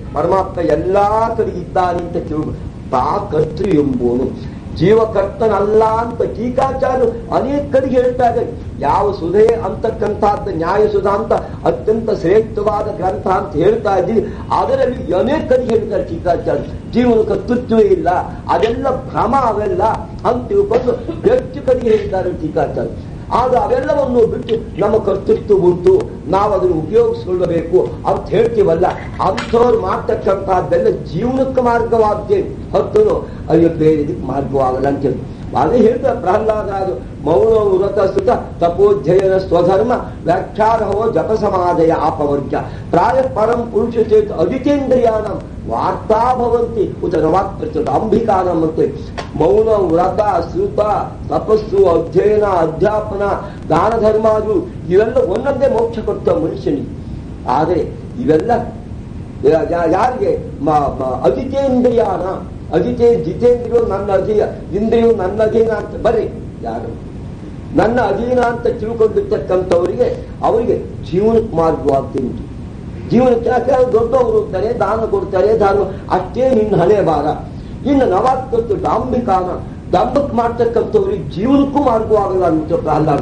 ಪರಮಾತ್ಮ ಎಲ್ಲಾ ಕಡೆ ಇದ್ದಾನೆ ಅಂತ ತಿಳ್ಕೊ ತಾ ಕರ್ತೃ ಎಂಬುವನು ಜೀವಕರ್ತನಲ್ಲ ಅಂತ ಟೀಕಾಚಾರ್ಯರು ಅನೇಕ ಕಡೆಗೆ ಹೇಳ್ತಾರೆ ಯಾವ ಸುಧೆ ಅಂತಕ್ಕಂಥದ್ದು ನ್ಯಾಯ ಸುಧಾ ಅಂತ ಅತ್ಯಂತ ಶ್ರೇಷ್ಠವಾದ ಗ್ರಂಥ ಅಂತ ಹೇಳ್ತಾ ಇದ್ದೀವಿ ಅದರಲ್ಲಿ ಅನೇಕ ಕಡೆಗೆ ಹೇಳ್ತಾರೆ ಟೀಕಾಚಾರ್ಯ ಜೀವನ ಕರ್ತೃತ್ವವೇ ಇಲ್ಲ ಅದೆಲ್ಲ ಭ್ರಮ ಅವೆಲ್ಲ ಅಂತ ತಿಳ್ಕೊಂಡು ಹೆಚ್ಚು ಕಡೆಗೆ ಹೇಳ್ತಾರೆ ಟೀಕಾಚಾರ್ಯ ಆಗ ಅವೆಲ್ಲವನ್ನು ಬಿಟ್ಟು ನಮ್ಮ ಕರ್ತೃತ್ವ ಉಂಟು ನಾವು ಅದನ್ನು ಉಪಯೋಗಿಸ್ಕೊಳ್ಳಬೇಕು ಅಂತ ಹೇಳ್ತೀವಲ್ಲ ಅಂಥವ್ರು ಮಾಡ್ತಕ್ಕಂಥದ್ದೆಲ್ಲ ಜೀವನಕ್ಕೆ ಮಾರ್ಗವಾಗ್ತೇವೆ ಹೊತ್ತು ಅಯ್ಯೋ ಬೇರೆ ಇದಕ್ಕೆ ಮಾರ್ಗವಾಗಲ್ಲ ಅಂತೇಳಿ ಅದೇ ಹೇಳ್ತಾರೆ ಪ್ರಹ್ಲಾದ ಅದು ಮೌನ ವ್ರತ ಸುತ ತಪೋಧ್ಯಯನ ಸ್ವಧರ್ಮ ವ್ಯಾಖ್ಯಾರಹೋ ಜಪ ಸಮಾಧಯ ಅಪವರ್ಗ ಪ್ರಾಯ ಪರಂ ಪುರುಷ ಚೇತ ಅದಿತೇಂದ್ರಿಯಾನ ವಾರ್ತಾ ಭವಂತಿ ಉತ ನವಾತ್ ಪ್ರಚುತ ಅಂಬಿಕಾನಂ ಅಂತ ಮೌನ ವ್ರತ ಶ್ರುತ ತಪಸ್ಸು ಅಧ್ಯಯನ ಅಧ್ಯಾಪನ ದಾನ ಧರ್ಮಾದು ಇವೆಲ್ಲ ಒಂದೊಂದೇ ಮೋಕ್ಷ ಕೊಡ್ತ ಮನುಷ್ಯನಿಗೆ ಆದರೆ ಇವೆಲ್ಲ ಯಾ- ಯಾ- ಯಾರಿಗೆ ಮ- ಮ- ಅಜಿತೇಂದ್ರಿಯಾನ ಅಜಿತೇ ಜಿತೇಂದ್ರಿಯು ನನ್ನ ಅಧೀನ ಇಂದ್ರಿಯು ನನ್ನ ಅಧೀನ ಅಂತ ಬರ್ರಿ ಯಾರು ನನ್ನ ಅಧೀನ ಅಂತ ತಿಳ್ಕೊಂಡಿರ್ತಕ್ಕಂಥವರಿಗೆ ಅವರಿಗೆ ಜೀವನಕ್ಕೆ ಮಾರ್ಗವಾಗ್ತೀನಿ ಜೀವನಕ್ಕೆ ಯಾಕೆ ಅವ್ರು ದೊಡ್ಡವರು ಇರ್ತಾರೆ ದಾನ ಕೊಡ್ತಾರೆ ದಾನ ಅಷ್ಟೇ ನಿನ್ನ ಹಣೆ ಭಾರ ಇನ್ನು ನವಾತ್ಮತ್ತು ಡಾಂಬಿಕಾನ ಡಂಬಕ್ ಮಾಡ್ತಕ್ಕಂಥವ್ರಿಗೆ ಜೀವನಕ್ಕೂ ಮಾರ್ಗವಾಗಲ್ಲ ಅಂತ ಪ್ರಹ್ಲಾದ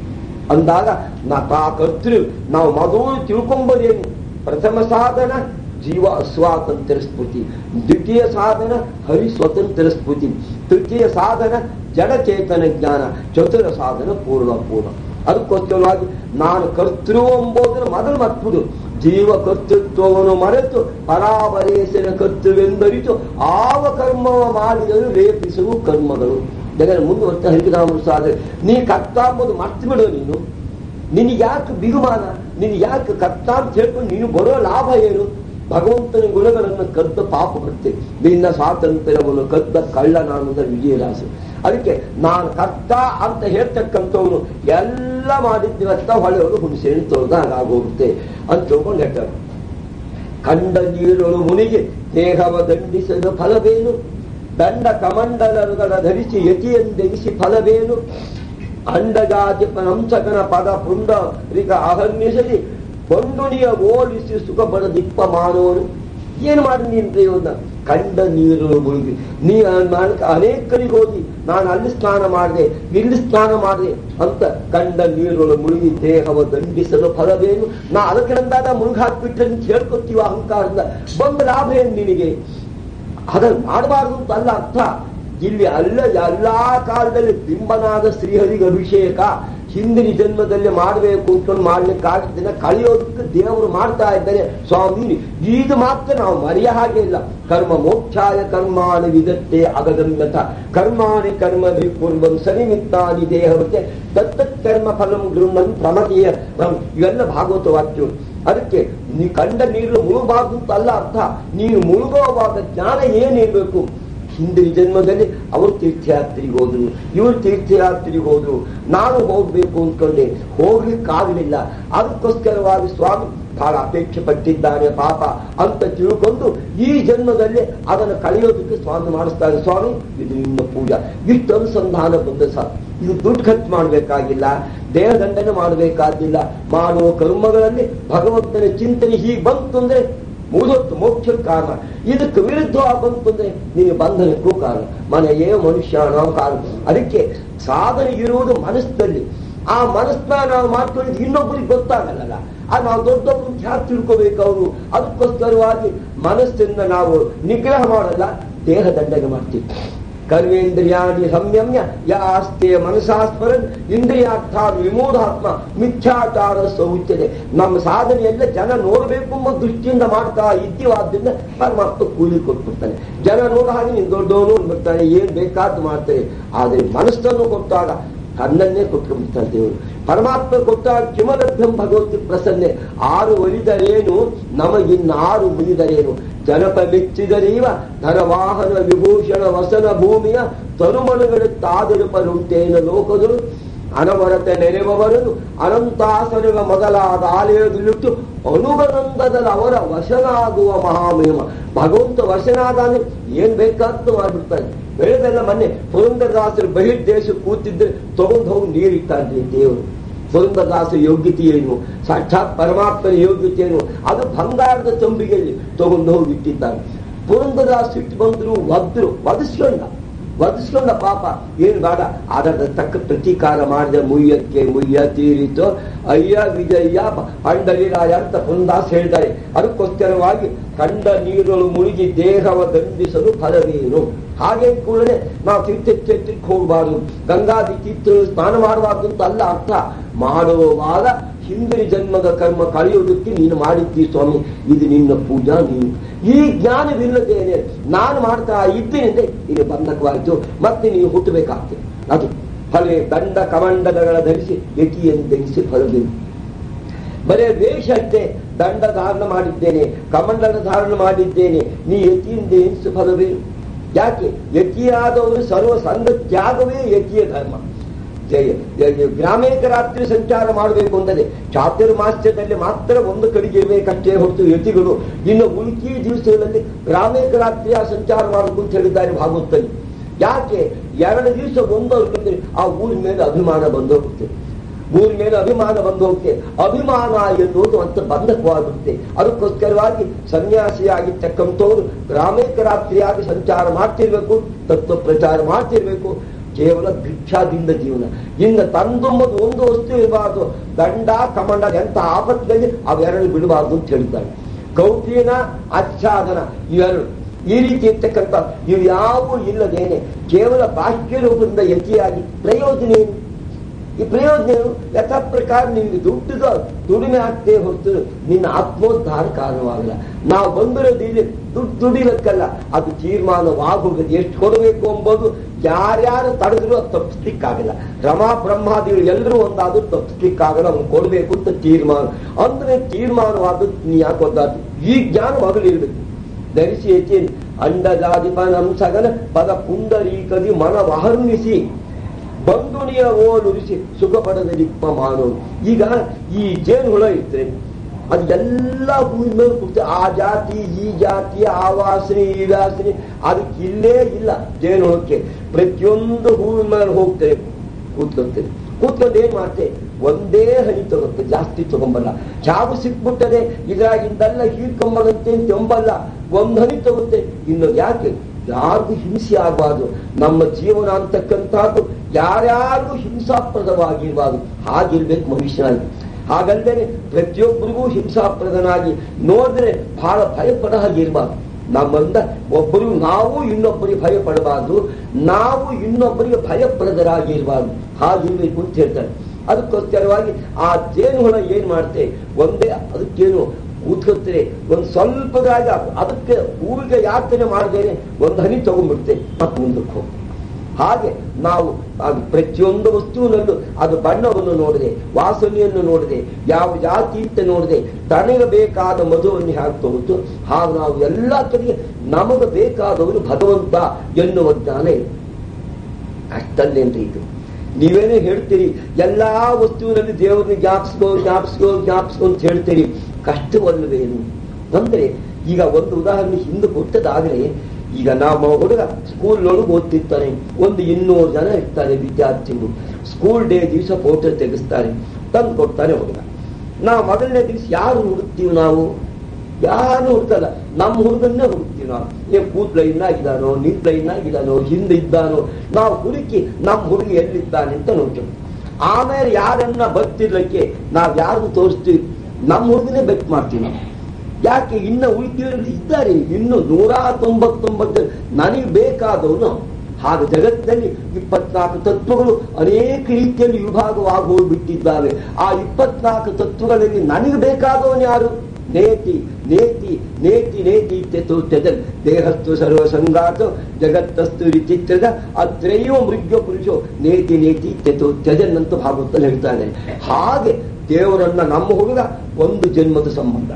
ಅಂದಾಗ ನಾ ತಾ ಕರ್ತೃ ನಾವು ಮೊದಲು ತಿಳ್ಕೊಂಬರೇನು ಪ್ರಥಮ ಸಾಧನ ಜೀವ ಸ್ವಾತಂತ್ರ್ಯ ಸ್ಫೂರ್ತಿ ದ್ವಿತೀಯ ಸಾಧನ ಹರಿ ಸ್ವತಂತ್ರ ಸ್ಫೂರ್ತಿ ತೃತೀಯ ಸಾಧನ ಜಡಚೇತನ ಜ್ಞಾನ ಚತುರ ಸಾಧನ ಪೂರ್ಣ ಪೂರ್ಣ ಅದಕ್ಕೋಸ್ಕರವಾಗಿ ನಾನು ಕರ್ತೃ ಎಂಬುದನ್ನು ಮೊದಲು ಮತ್ಬಿಡು ಜೀವ ಕರ್ತೃತ್ವವನ್ನು ಮರೆತು ಪರಾವರೇಶನ ಕರ್ತೃವೆಂದರಿತು ಆವ ಕರ್ಮವ ಮಾಡಿದರೂ ಲೇಪಿಸುವ ಕರ್ಮಗಳು ಜಗನ್ ಮುಂದುವರ್ತಾ ಹರಿಕರಾಮರು ಸಾಧನೆ ನೀ ಕರ್ತ ಎಂಬುದು ಮರ್ತು ಬಿಡು ನೀನು ನಿನಗೆ ಯಾಕೆ ಬಿಗುಮಾನ ನಿನಗೆ ಯಾಕೆ ಕರ್ತ ಅಂತ ಹೇಳ್ಕೊಂಡು ನೀನು ಬರೋ ಲಾಭ ಏನು ಭಗವಂತನ ಗುಣಗಳನ್ನು ಕದ್ದ ಪಾಪ ಬರುತ್ತೆ ನಿನ್ನ ಸ್ವಾತಂತ್ರ್ಯವನ್ನು ಕದ್ದ ಕಳ್ಳ ನಾನುದ ವಿಜಯರಾಸು ಅದಕ್ಕೆ ನಾನು ಕರ್ತ ಅಂತ ಹೇಳ್ತಕ್ಕಂಥವನು ಎಲ್ಲ ಮಾಡಿದ್ದಿವತ್ತ ಹೊಳೆಯವರು ಹುಣಸೆಹಣ್ಣು ತೊಳೆದಾಗ ಆಗೋಗುತ್ತೆ ಅಂತ ತಿಳ್ಕೊಂಡು ಹೇಳ್ತಾರೆ ಕಂಡ ನೀರೊಳು ಮುನಿಗೆ ದೇಹವ ದಂಡಿಸದ ಫಲವೇನು ದಂಡ ಕಮಂಡಲಗಳ ಧರಿಸಿ ಯತಿಯೆಂದೆನಿಸಿ ಫಲವೇನು ಅಂಡಜಾತಿ ನಂಸಕನ ಪದ ಪುಂಡರಿಗ ಅಹರ್ನಿಸಲಿ ಬಂಡುಣಿಯ ಓಲಿಸಿ ಸುಖ ಬಡದಿಪ್ಪ ಮಾನವನು ಏನು ಮಾಡಿ ನೀನು ಪ್ರಯೋಜನ ಕಂಡ ನೀರು ಮುಳುಗಿ ನೀ ನಾನು ಅನೇಕ ಕಡೆಗೆ ಹೋಗಿ ನಾನು ಅಲ್ಲಿ ಸ್ನಾನ ಮಾಡಿದೆ ಇಲ್ಲಿ ಸ್ನಾನ ಮಾಡಿದೆ ಅಂತ ಕಂಡ ನೀರು ಮುಳುಗಿ ದೇಹವ ದಂಡಿಸಲು ಫಲವೇನು ನಾ ಅದಕ್ಕೆ ನಂದಾದ ಮುಳುಗಾಕ್ಬಿಟ್ರೆ ಅಂತ ಹೇಳ್ಕೊತೀವ ಅಹಂಕಾರದಿಂದ ಬಂದ ಲಾಭ ಏನು ನಿನಗೆ ಅದನ್ನು ಮಾಡಬಾರದು ಅಂತ ಅಲ್ಲ ಅರ್ಥ ಇಲ್ಲಿ ಅಲ್ಲ ಎಲ್ಲಾ ಕಾಲದಲ್ಲಿ ಬಿಂಬನಾದ ಶ್ರೀಹರಿಗೆ ಅಭಿಷೇಕ ಹಿಂದಿನ ಜನ್ಮದಲ್ಲಿ ಮಾಡಬೇಕು ಅಂದ್ಕೊಂಡು ಮಾಡ್ಲಿಕ್ಕೆ ಆಗ್ತಿಲ್ಲ ಕಳೆಯೋದಕ್ಕೆ ದೇವರು ಮಾಡ್ತಾ ಇದ್ದಾನೆ ಸ್ವಾಮಿ ಇದು ಮಾತ್ರ ನಾವು ಮರೆಯ ಹಾಗೆ ಇಲ್ಲ ಕರ್ಮ ಮೋಕ್ಷಾಯ ಕರ್ಮಾಣಿ ವಿದತ್ತೆ ಅಗಗಮ್ಯತ ಕರ್ಮಾಣಿ ಕರ್ಮ ಕುರ್ಬನ್ ಸನಿಮಿತ್ತಾನಿ ದೇಹವತೆ ದತ್ತತ್ ಕರ್ಮ ಫಲಂ ಗೃಹನ್ ಪ್ರಮತಿಯ ಇವೆಲ್ಲ ಭಾಗವತ ವಾಕ್ಯಗಳು ಅದಕ್ಕೆ ನೀ ಕಂಡ ನೀರು ಮುಳುಗಬಾರ್ದು ಅಂತ ಅಲ್ಲ ಅರ್ಥ ನೀನು ಮುಳುಗುವಾಗ ಜ್ಞಾನ ಏನಿರ್ಬೇಕು ಹಿಂದಿನ ಜನ್ಮದಲ್ಲಿ ಅವರು ತೀರ್ಥಯಾತ್ರೆಗೆ ಹೋದ್ರು ಇವರು ತೀರ್ಥಯಾತ್ರೆಗೆ ಹೋದ್ರು ನಾನು ಹೋಗ್ಬೇಕು ಅಂದ್ಕೊಂಡೆ ಹೋಗ್ಲಿಕ್ಕಾಗಲಿಲ್ಲ ಅದಕ್ಕೋಸ್ಕರವಾಗಿ ಸ್ವಾಮಿ ಬಹಳ ಅಪೇಕ್ಷೆ ಪಟ್ಟಿದ್ದಾನೆ ಪಾಪ ಅಂತ ತಿಳ್ಕೊಂಡು ಈ ಜನ್ಮದಲ್ಲಿ ಅದನ್ನು ಕಳೆಯೋದಕ್ಕೆ ಸ್ವಾಮಿ ಮಾಡಿಸ್ತಾರೆ ಸ್ವಾಮಿ ಇದು ನಿಮ್ಮ ಪೂಜಾ ಇಷ್ಟು ಅನುಸಂಧಾನ ಬಂದ ಸರ್ ಇದು ದುಡ್ಡು ಖರ್ಚು ಮಾಡಬೇಕಾಗಿಲ್ಲ ದೇಹದಂಡನೆ ಮಾಡಬೇಕಾಗಿಲ್ಲ ಮಾಡುವ ಕರ್ಮಗಳಲ್ಲಿ ಭಗವಂತನ ಚಿಂತನೆ ಹೀಗೆ ಬಂತು ಅಂದ್ರೆ ಮುಗಿದೊತ್ತು ಮೋಕ್ಷ ಕಾರಣ ಇದಕ್ಕೆ ವಿರುದ್ಧವಾಗಿ ಬಂತು ಅಂದ್ರೆ ನಿಮಗೆ ಬಂಧನಕ್ಕೂ ಕಾರಣ ಮನೆಯೇ ಮನುಷ್ಯ ನಾವು ಕಾರಣ ಅದಕ್ಕೆ ಸಾಧನೆ ಇರುವುದು ಮನಸ್ಸಿನಲ್ಲಿ ಆ ಮನಸ್ಸನ್ನ ನಾವು ಮಾಡ್ಕೊಂಡಿದ್ದು ಇನ್ನೊಬ್ಬರಿಗೆ ಗೊತ್ತಾಗಲ್ಲ ಆ ನಾವು ದೊಡ್ಡೊಬ್ಬರು ಹ್ಯಾಕ್ ತಿಳ್ಕೋಬೇಕು ಅವರು ಅದಕ್ಕೋಸ್ಕರವಾಗಿ ಮನಸ್ಸನ್ನ ನಾವು ನಿಗ್ರಹ ಮಾಡಲ್ಲ ದೇಹ ದಂಡನೆ ಮಾಡ್ತೀವಿ ಕರ್ಮೇಂದ್ರಿಯಾದಿ ಸಂಯಮ್ಯ ಯಾಸ್ತೆ ಮನಸಾಸ್ಮರನ್ ಇಂದ್ರಿಯಾರ್ಥ ವಿಮೂಢಾತ್ಮ ಮಿಥ್ಯಾಚಾರ ಸೌಚ್ಯತೆ ನಮ್ಮ ಸಾಧನೆಯೆಲ್ಲ ಜನ ನೋಡಬೇಕು ಎಂಬ ದೃಷ್ಟಿಯಿಂದ ಮಾಡ್ತಾ ಇದ್ದೀವಾದ್ರಿಂದ ಪರಮಾತ್ಮ ಕೂಲಿ ಕೊಟ್ಬಿಡ್ತಾನೆ ಜನ ನೋಡ ಹಾಗೆ ನೀನು ದೊಡ್ಡವನು ಅಂದ್ಬಿಡ್ತಾನೆ ಏನ್ ಬೇಕಾದ್ದು ಮಾಡ್ತಾರೆ ಆದರೆ ಮನಸ್ಸನ್ನು ಕೊಟ್ಟಾಗ ಕಣ್ಣನ್ನೇ ಕೊಟ್ಕೊಂಡ್ಬಿಡ್ತಾನೆ ದೇವರು ಪರಮಾತ್ಮ ಕೊಟ್ಟಾಗ ಕಿಮಲಭ್ಯಂ ಭಗವತಿ ಪ್ರಸನ್ನೆ ಆರು ಒಲಿದರೇನು ನಮಗಿನ್ನಾರು ಮುಗಿದರೇನು ಜನಪ ಮೆಚ್ಚಿದರೀವ ಧನವಾಹನ ವಿಭೂಷಣ ವಸನ ಭೂಮಿಯ ತನುಮನುಗಳುತ್ತಾದಿರುಪರುಂಟೇನ ಲೋಕಗಳು ಅನವರತೆ ನೆರೆವವರನು ಅನಂತಾಸನಗ ಮೊದಲಾದ ಆಲಯದಲ್ಲಿಟ್ಟು ಅನುಗನಂದದಲ್ಲಿ ಅವರ ವಶನಾಗುವ ಮಹಾಮೇಮ ಭಗವಂತ ವಶನಾದಾನೆ ಏನ್ ಬೇಕಾದ್ದು ಮಾಡ್ಬಿಡ್ತಾನೆ ಬೆಳೆದೆಲ್ಲ ಮೊನ್ನೆ ಪುರಂದರದಾಸರು ಬಹಿರ್ದೇಶ ಕೂತಿದ್ರೆ ತಗೊಂಡು ಹೋಗಿ ನೀರಿಟ್ಟಾನ್ರಿ ದೇವರು ಪುರಂದದಾಸ ಯೋಗ್ಯತೆ ಏನು ಸಾಕ್ಷಾತ್ ಪರಮಾತ್ಮನ ಯೋಗ್ಯತೆ ಏನು ಅದು ಬಂಗಾರದ ತಂಬಿಗೆಯಲ್ಲಿ ತಗೊಂಡು ಹೋಗಿ ಇಟ್ಟಿದ್ದಾನೆ ಪುರಂದದಾಸ ಸಿಟ್ಟು ಬಂದ್ರು ಒದ್ರು ಒದಿಸ್ಕೊಂಡ ವಧಿಸ್ಕೊಂಡ ಪಾಪ ಏನ್ ಬೇಡ ಅದರ ತಕ್ಕ ಪ್ರತೀಕಾರ ಮಾಡಿದ ಮುಯ್ಯಕ್ಕೆ ಮುಯ್ಯ ತೀರಿತು ಅಯ್ಯ ವಿಜಯ ಪಂಡಲಿರಾಯ ಅಂತ ಪುಂದಾಸ್ ಹೇಳ್ತಾರೆ ಅದಕ್ಕೋಸ್ಕರವಾಗಿ ಕಂಡ ನೀರಳು ಮುಳುಗಿ ದೇಹವ ದಂಡಿಸಲು ಫಲವೇನು ಹಾಗೆ ಕೂಡಲೇ ನಾವು ತೀರ್ಥಕ್ಷೇತ್ರಕ್ಕೆ ಹೋಗಬಾರ್ದು ಗಂಗಾದಿ ತೀರ್ಥ ಸ್ನಾನ ಮಾಡಬಾರ್ದು ಅಂತ ಅಲ್ಲ ಅರ್ಥ ಮಾಡುವಾಗ ಹಿಂದಿನ ಜನ್ಮದ ಕರ್ಮ ಕಳೆಯುವುದಕ್ಕೆ ನೀನು ಮಾಡಿದ್ದಿ ಸ್ವಾಮಿ ಇದು ನಿನ್ನ ಪೂಜಾ ನೀನು ಈ ಜ್ಞಾನವಿಲ್ಲದೇನೆ ನಾನು ಮಾಡ್ತಾ ಇದ್ದೇನೆ ಇದು ಬಂಧಕವಾಯಿತು ಮತ್ತೆ ನೀವು ಹುಟ್ಟಬೇಕಾಗ್ತದೆ ಅದು ಫಲವೇ ದಂಡ ಕಮಂಡಲಗಳ ಧರಿಸಿ ಯತಿಯೆಂದೆನಿಸಿ ಫಲವೇನು ಬರೇ ವೇಷ ಅಷ್ಟೇ ದಂಡ ಧಾರಣ ಮಾಡಿದ್ದೇನೆ ಕಮಂಡಲ ಧಾರಣ ಮಾಡಿದ್ದೇನೆ ನೀ ಯತಿಯಿಂದ ಎನಿಸು ಫಲವೇನು ಯಾಕೆ ಯತಿಯಾದವರು ಸರ್ವ ಸಂಘ ತ್ಯಾಗವೇ ಯತಿಯ ಧರ್ಮ ಜಯ ಜಯ- ಗ್ರಾಮೀಣ ರಾತ್ರಿ ಸಂಚಾರ ಮಾಡಬೇಕು ಅಂದರೆ ಚಾತುರ್ಮಾಸ್ಯದಲ್ಲಿ ಮಾತ್ರ ಒಂದು ಕಡೆಗೆ ಇರಬೇಕಷ್ಟೇ ಹೊರತು ಯತಿಗಳು ಇನ್ನು ಉಳ್ಕಿ ದಿವಸಗಳಲ್ಲಿ ಗ್ರಾಮೀಣ ರಾತ್ರಿಯ ಸಂಚಾರ ಮಾಡಬೇಕು ಅಂತ ಹೇಳಿದ್ದಾರೆ ಭಾಗವತಲ್ಲಿ ಯಾಕೆ ಎರಡು ದಿವಸ ಬಂದವ್ರಿಗೆ ಆ ಊರಿನ ಮೇಲೆ ಅಭಿಮಾನ ಬಂದೋಗುತ್ತೆ ಊರಿನ ಮೇಲೆ ಅಭಿಮಾನ ಬಂದು ಹೋಗುತ್ತೆ ಅಭಿಮಾನ ಎನ್ನುವುದು ಅಂತ ಬಂಧಕವಾಗುತ್ತೆ ಅದಕ್ಕೋಸ್ಕರವಾಗಿ ಸನ್ಯಾಸಿಯಾಗಿರ್ತಕ್ಕಂಥವ್ರು ಗ್ರಾಮೀಣ ರಾತ್ರಿಯಾಗಿ ಸಂಚಾರ ಮಾಡ್ತಿರ್ಬೇಕು ತತ್ವ ಪ್ರಚಾರ ಮಾಡ್ತಿರ್ಬೇಕು ಕೇವಲ ಭಿಕ್ಷಾದಿಂದ ಜೀವನ ಇನ್ನು ತಂದುಂಬದು ಒಂದು ವಸ್ತು ಇರಬಾರ್ದು ದಂಡ ಕಮಂಡ ಎಂತ ಆಪತ್ತಿನಲ್ಲಿ ಅವೆರಡು ಬಿಡಬಾರ್ದು ಅಂತ ಹೇಳಿದ್ದಾರೆ ಕೌಪಿನ ಆಚ್ಛಾದನ ಇವೆರಡು ಈ ರೀತಿ ಇರ್ತಕ್ಕಂಥ ಇವು ಯಾವೂ ಇಲ್ಲದೇನೆ ಕೇವಲ ಬಾಹ್ಯ ರೂಪದಿಂದ ಯತಿಯಾಗಿ ಪ್ರಯೋಜನ ಏನು ಈ ಪ್ರಯೋಜನ ಏನು ಯಥಾ ಪ್ರಕಾರ ನಿಮ್ಗೆ ದುಡ್ಡು ದುಡಿಮೆ ಆಗ್ತೇ ಹೊರತು ನಿನ್ನ ಆತ್ಮೋದ್ಧಾರ ಕಾರಣವಾಗಲ್ಲ ನಾವು ಬಂದಿರೋದು ಇಲ್ಲಿ ದುಡ್ಡು ದುಡಿಲಕ್ಕಲ್ಲ ಅದು ತೀರ್ಮಾನವಾಗೋದು ಎಷ್ಟು ಕೊಡಬೇಕು ಎಂಬುದು ಯಾರ್ಯಾರು ತಡೆದ್ರು ಅದು ತಪ್ಪಿಸ್ಲಿಕ್ಕಾಗಲ್ಲ ರಮಾ ಬ್ರಹ್ಮಾದಿಗಳು ಎಲ್ಲರೂ ಒಂದಾದ್ರೂ ತಪ್ಪಿಸ್ಲಿಕ್ಕಾಗಲ್ಲ ಅವ್ನು ಕೊಡಬೇಕು ಅಂತ ತೀರ್ಮಾನ ಅಂದ್ರೆ ತೀರ್ಮಾನವಾದದ್ದು ನೀ ಯಾಕೆ ಒಂದಾದ್ರು ಈ ಜ್ಞಾನ ಮೊದಲಿರ್ಬೇಕು ಧರಿಸಿ ಹೆಚ್ಚಿ ಅಂಡಜಾದಿಪನಂ ಸಗನ ಪದ ಪುಂಡರೀಕದಿ ಮನ ವಹರ್ನಿಸಿ ಬಂದುಣಿಯ ಓಲುರಿಸಿ ಸುಖ ಪಡದ ದಿಪ್ಪ ಮಾಡೋದು ಈಗ ಈ ಜೇನು ಹುಳ ಇರ್ತದೆ ಅದು ಎಲ್ಲ ಹೂವಿನ ಮೇಲೆ ಕೂತು ಆ ಜಾತಿ ಈ ಜಾತಿ ಆ ವಾಸನೆ ಈ ವಾಸನೆ ಅದಕ್ಕೆ ಇಲ್ಲೇ ಇಲ್ಲ ಜೇನು ಹುಳಕ್ಕೆ ಪ್ರತಿಯೊಂದು ಹೂವಿನ ಮೇಲೆ ಹೋಗ್ತದೆ ಕೂತ್ಕೊಳ್ತದೆ ಕೂತ್ಕೊಂಡು ಏನ್ ಮಾಡ್ತೆ ಒಂದೇ ಹನಿ ತಗುತ್ತೆ ಜಾಸ್ತಿ ತಗೊಂಬಲ್ಲ ಚಾವು ಸಿಕ್ಬಿಟ್ಟರೆ ಇದ್ರಾಗಿಂದೆಲ್ಲ ಹೀರ್ಕೊಂಬದಂತೆ ತೆಂಬಲ್ಲ ಒಂದ್ ಹನಿ ತಗುತ್ತೆ ಇನ್ನು ಯಾಕೆ ಯಾರಿಗೂ ಹಿಂಸೆ ಆಗಬಾರ್ದು ನಮ್ಮ ಜೀವನ ಅಂತಕ್ಕಂಥದ್ದು ಯಾರ್ಯಾರಿಗೂ ಹಿಂಸಾಪ್ರದವಾಗಿರ್ಬಾರ್ದು ಹಾಗಿರ್ಬೇಕು ಮನುಷ್ಯನಾಗಿ ಹಾಗಲ್ಲದೆ ಪ್ರತಿಯೊಬ್ಬರಿಗೂ ಹಿಂಸಾಪ್ರದನಾಗಿ ನೋಡಿದ್ರೆ ಬಹಳ ಭಯಪಡ ಹಾಗಿರ್ಬಾರ್ದು ನಮ್ಮಂದ ಒಬ್ಬರು ನಾವು ಇನ್ನೊಬ್ಬರಿಗೆ ಭಯ ಪಡಬಾರ್ದು ನಾವು ಇನ್ನೊಬ್ಬರಿಗೆ ಭಯಪ್ರದರಾಗಿರ್ಬಾರ್ದು ಹಾಗಿರ್ಬೇಕು ಅಂತ ಹೇಳ್ತಾರೆ ಅದಕ್ಕೋಸ್ಕರವಾಗಿ ಆ ಜೇನುಹುಳ ಏನ್ ಮಾಡುತ್ತೆ ಒಂದೇ ಅದಕ್ಕೇನು ಕೂತ್ಕೊಳ್ತಾರೆ ಒಂದು ಸ್ವಲ್ಪದಾಗ ಅದಕ್ಕೆ ಹೂವಿಗೆ ಯಾತನೆ ಮಾಡದೇನೆ ಒಂದು ಹನಿ ತಗೊಂಡ್ಬಿಡ್ತೆ ಮತ್ತೆ ಮುಂದಕ್ಕೆ ಹೋಗ್ತದೆ ಹಾಗೆ ನಾವು ಅದು ಪ್ರತಿಯೊಂದು ವಸ್ತುವಿನಲ್ಲೂ ಅದು ಬಣ್ಣವನ್ನು ನೋಡದೆ ವಾಸನೆಯನ್ನು ನೋಡದೆ ಯಾವ ಜಾತಿ ಅಂತ ನೋಡದೆ ತನಗೆ ಬೇಕಾದ ಮಧುವನ್ನು ಹೇಗೆ ತಗೋತು ಹಾಗೆ ನಾವು ಎಲ್ಲ ಕಡೆಗೆ ನಮಗೆ ಬೇಕಾದವನು ಭಗವಂತ ಎನ್ನುವ ಜ್ಞಾನ ಇದೆ ಅಷ್ಟಲ್ಲೇನ್ರಿ ಇದು ನೀವೇನೇ ಹೇಳ್ತೀರಿ ಎಲ್ಲಾ ವಸ್ತುವಿನಲ್ಲಿ ದೇವರನ್ನ ಜ್ಞಾಪಿಸ್ಕೋ ಜ್ಞಾಪಿಸ್ಕೋ ಜ್ಞಾಪಿಸ್ಕೋ ಅಂತ ಹೇಳ್ತೀರಿ ಕಷ್ಟವಲ್ಲವೇನು ಅಂದ್ರೆ ಈಗ ಒಂದು ಉದಾಹರಣೆ ಹಿಂದೆ ಕೊಟ್ಟದಾದ್ರೆ ಈಗ ನಮ್ಮ ಹುಡುಗ ಸ್ಕೂಲ್ನೊಳಗೆ ಓದ್ತಿರ್ತಾನೆ ಒಂದು ಇನ್ನೂರು ಜನ ಇರ್ತಾರೆ ವಿದ್ಯಾರ್ಥಿಗಳು ಸ್ಕೂಲ್ ಡೇ ದಿವಸ ಫೋಟೋ ತೆಗೆಸ್ತಾರೆ ತಂದು ಕೊಡ್ತಾನೆ ಹುಡುಗ ನಾವು ಮೊದಲನೇ ದಿವಸ ಯಾರು ಹುಡುಕ್ತೀವಿ ನಾವು ಯಾರು ಹುಡುಕಲ್ಲ ನಮ್ಮ ಹುಡುಗನ್ನೇ ಹುಡುಕ್ತೀವಿ ನಾವು ಏನ್ ಕೂತ್ ಲೈನ್ ಆಗಿದಾನೋ ನಿಂತ್ ಲೈನ್ ಆಗಿದಾನೋ ಹಿಂದೆ ಇದ್ದಾನೋ ನಾವು ಹುಡುಕಿ ನಮ್ಮ ಹುಡುಗ ಎಲ್ಲಿದ್ದಾನೆ ಅಂತ ನೋಡ್ತೀವಿ ಆಮೇಲೆ ಯಾರನ್ನ ಬರ್ತಿರ್ಲಿಕ್ಕೆ ನಾವ್ ಯಾರಿಗೂ ತೋರಿಸ್ತೀವಿ ನಮ್ಮ ಹುಡುಗನೇ ಬೆಟ್ ಮಾಡ್ತೀವಿ ನಾವು ಯಾಕೆ ಇನ್ನ ಉಳಿಕೆಯಲ್ಲಿ ಇದ್ದಾರೆ ಇನ್ನು ನೂರ ತೊಂಬತ್ತೊಂಬತ್ತು ನನಗೆ ಬೇಕಾದವನು ಹಾಗೆ ಜಗತ್ತಿನಲ್ಲಿ ಇಪ್ಪತ್ನಾಲ್ಕು ತತ್ವಗಳು ಅನೇಕ ರೀತಿಯಲ್ಲಿ ವಿಭಾಗವಾಗಿ ಹೋಗ್ಬಿಟ್ಟಿದ್ದಾವೆ ಆ ಇಪ್ಪತ್ನಾಲ್ಕು ತತ್ವಗಳಲ್ಲಿ ನನಗೆ ಬೇಕಾದವನು ಯಾರು ನೇತಿ ನೇತಿ ನೇತಿ ನೇತಿ ಇತ್ಯತೋತ್ಯಜನ್ ದೇಹಸ್ತು ಸರ್ವ ಸಂಗಾತ ಜಗತ್ತಸ್ತು ವಿಚಿತ್ರದ ಅತ್ರೈವ ಮೃಗ್ಯ ಪುರುಷೋ ನೇತಿ ನೇತಿ ಇತ್ಯತೋತ್ಯಜನ್ ಅಂತ ಭಾಗವತಲ್ಲಿ ಹೇಳ್ತಾನೆ ಹಾಗೆ ದೇವರನ್ನ ನಮ್ಮ ಹುಡುಗ ಒಂದು ಜನ್ಮದ ಸಂಬಂಧ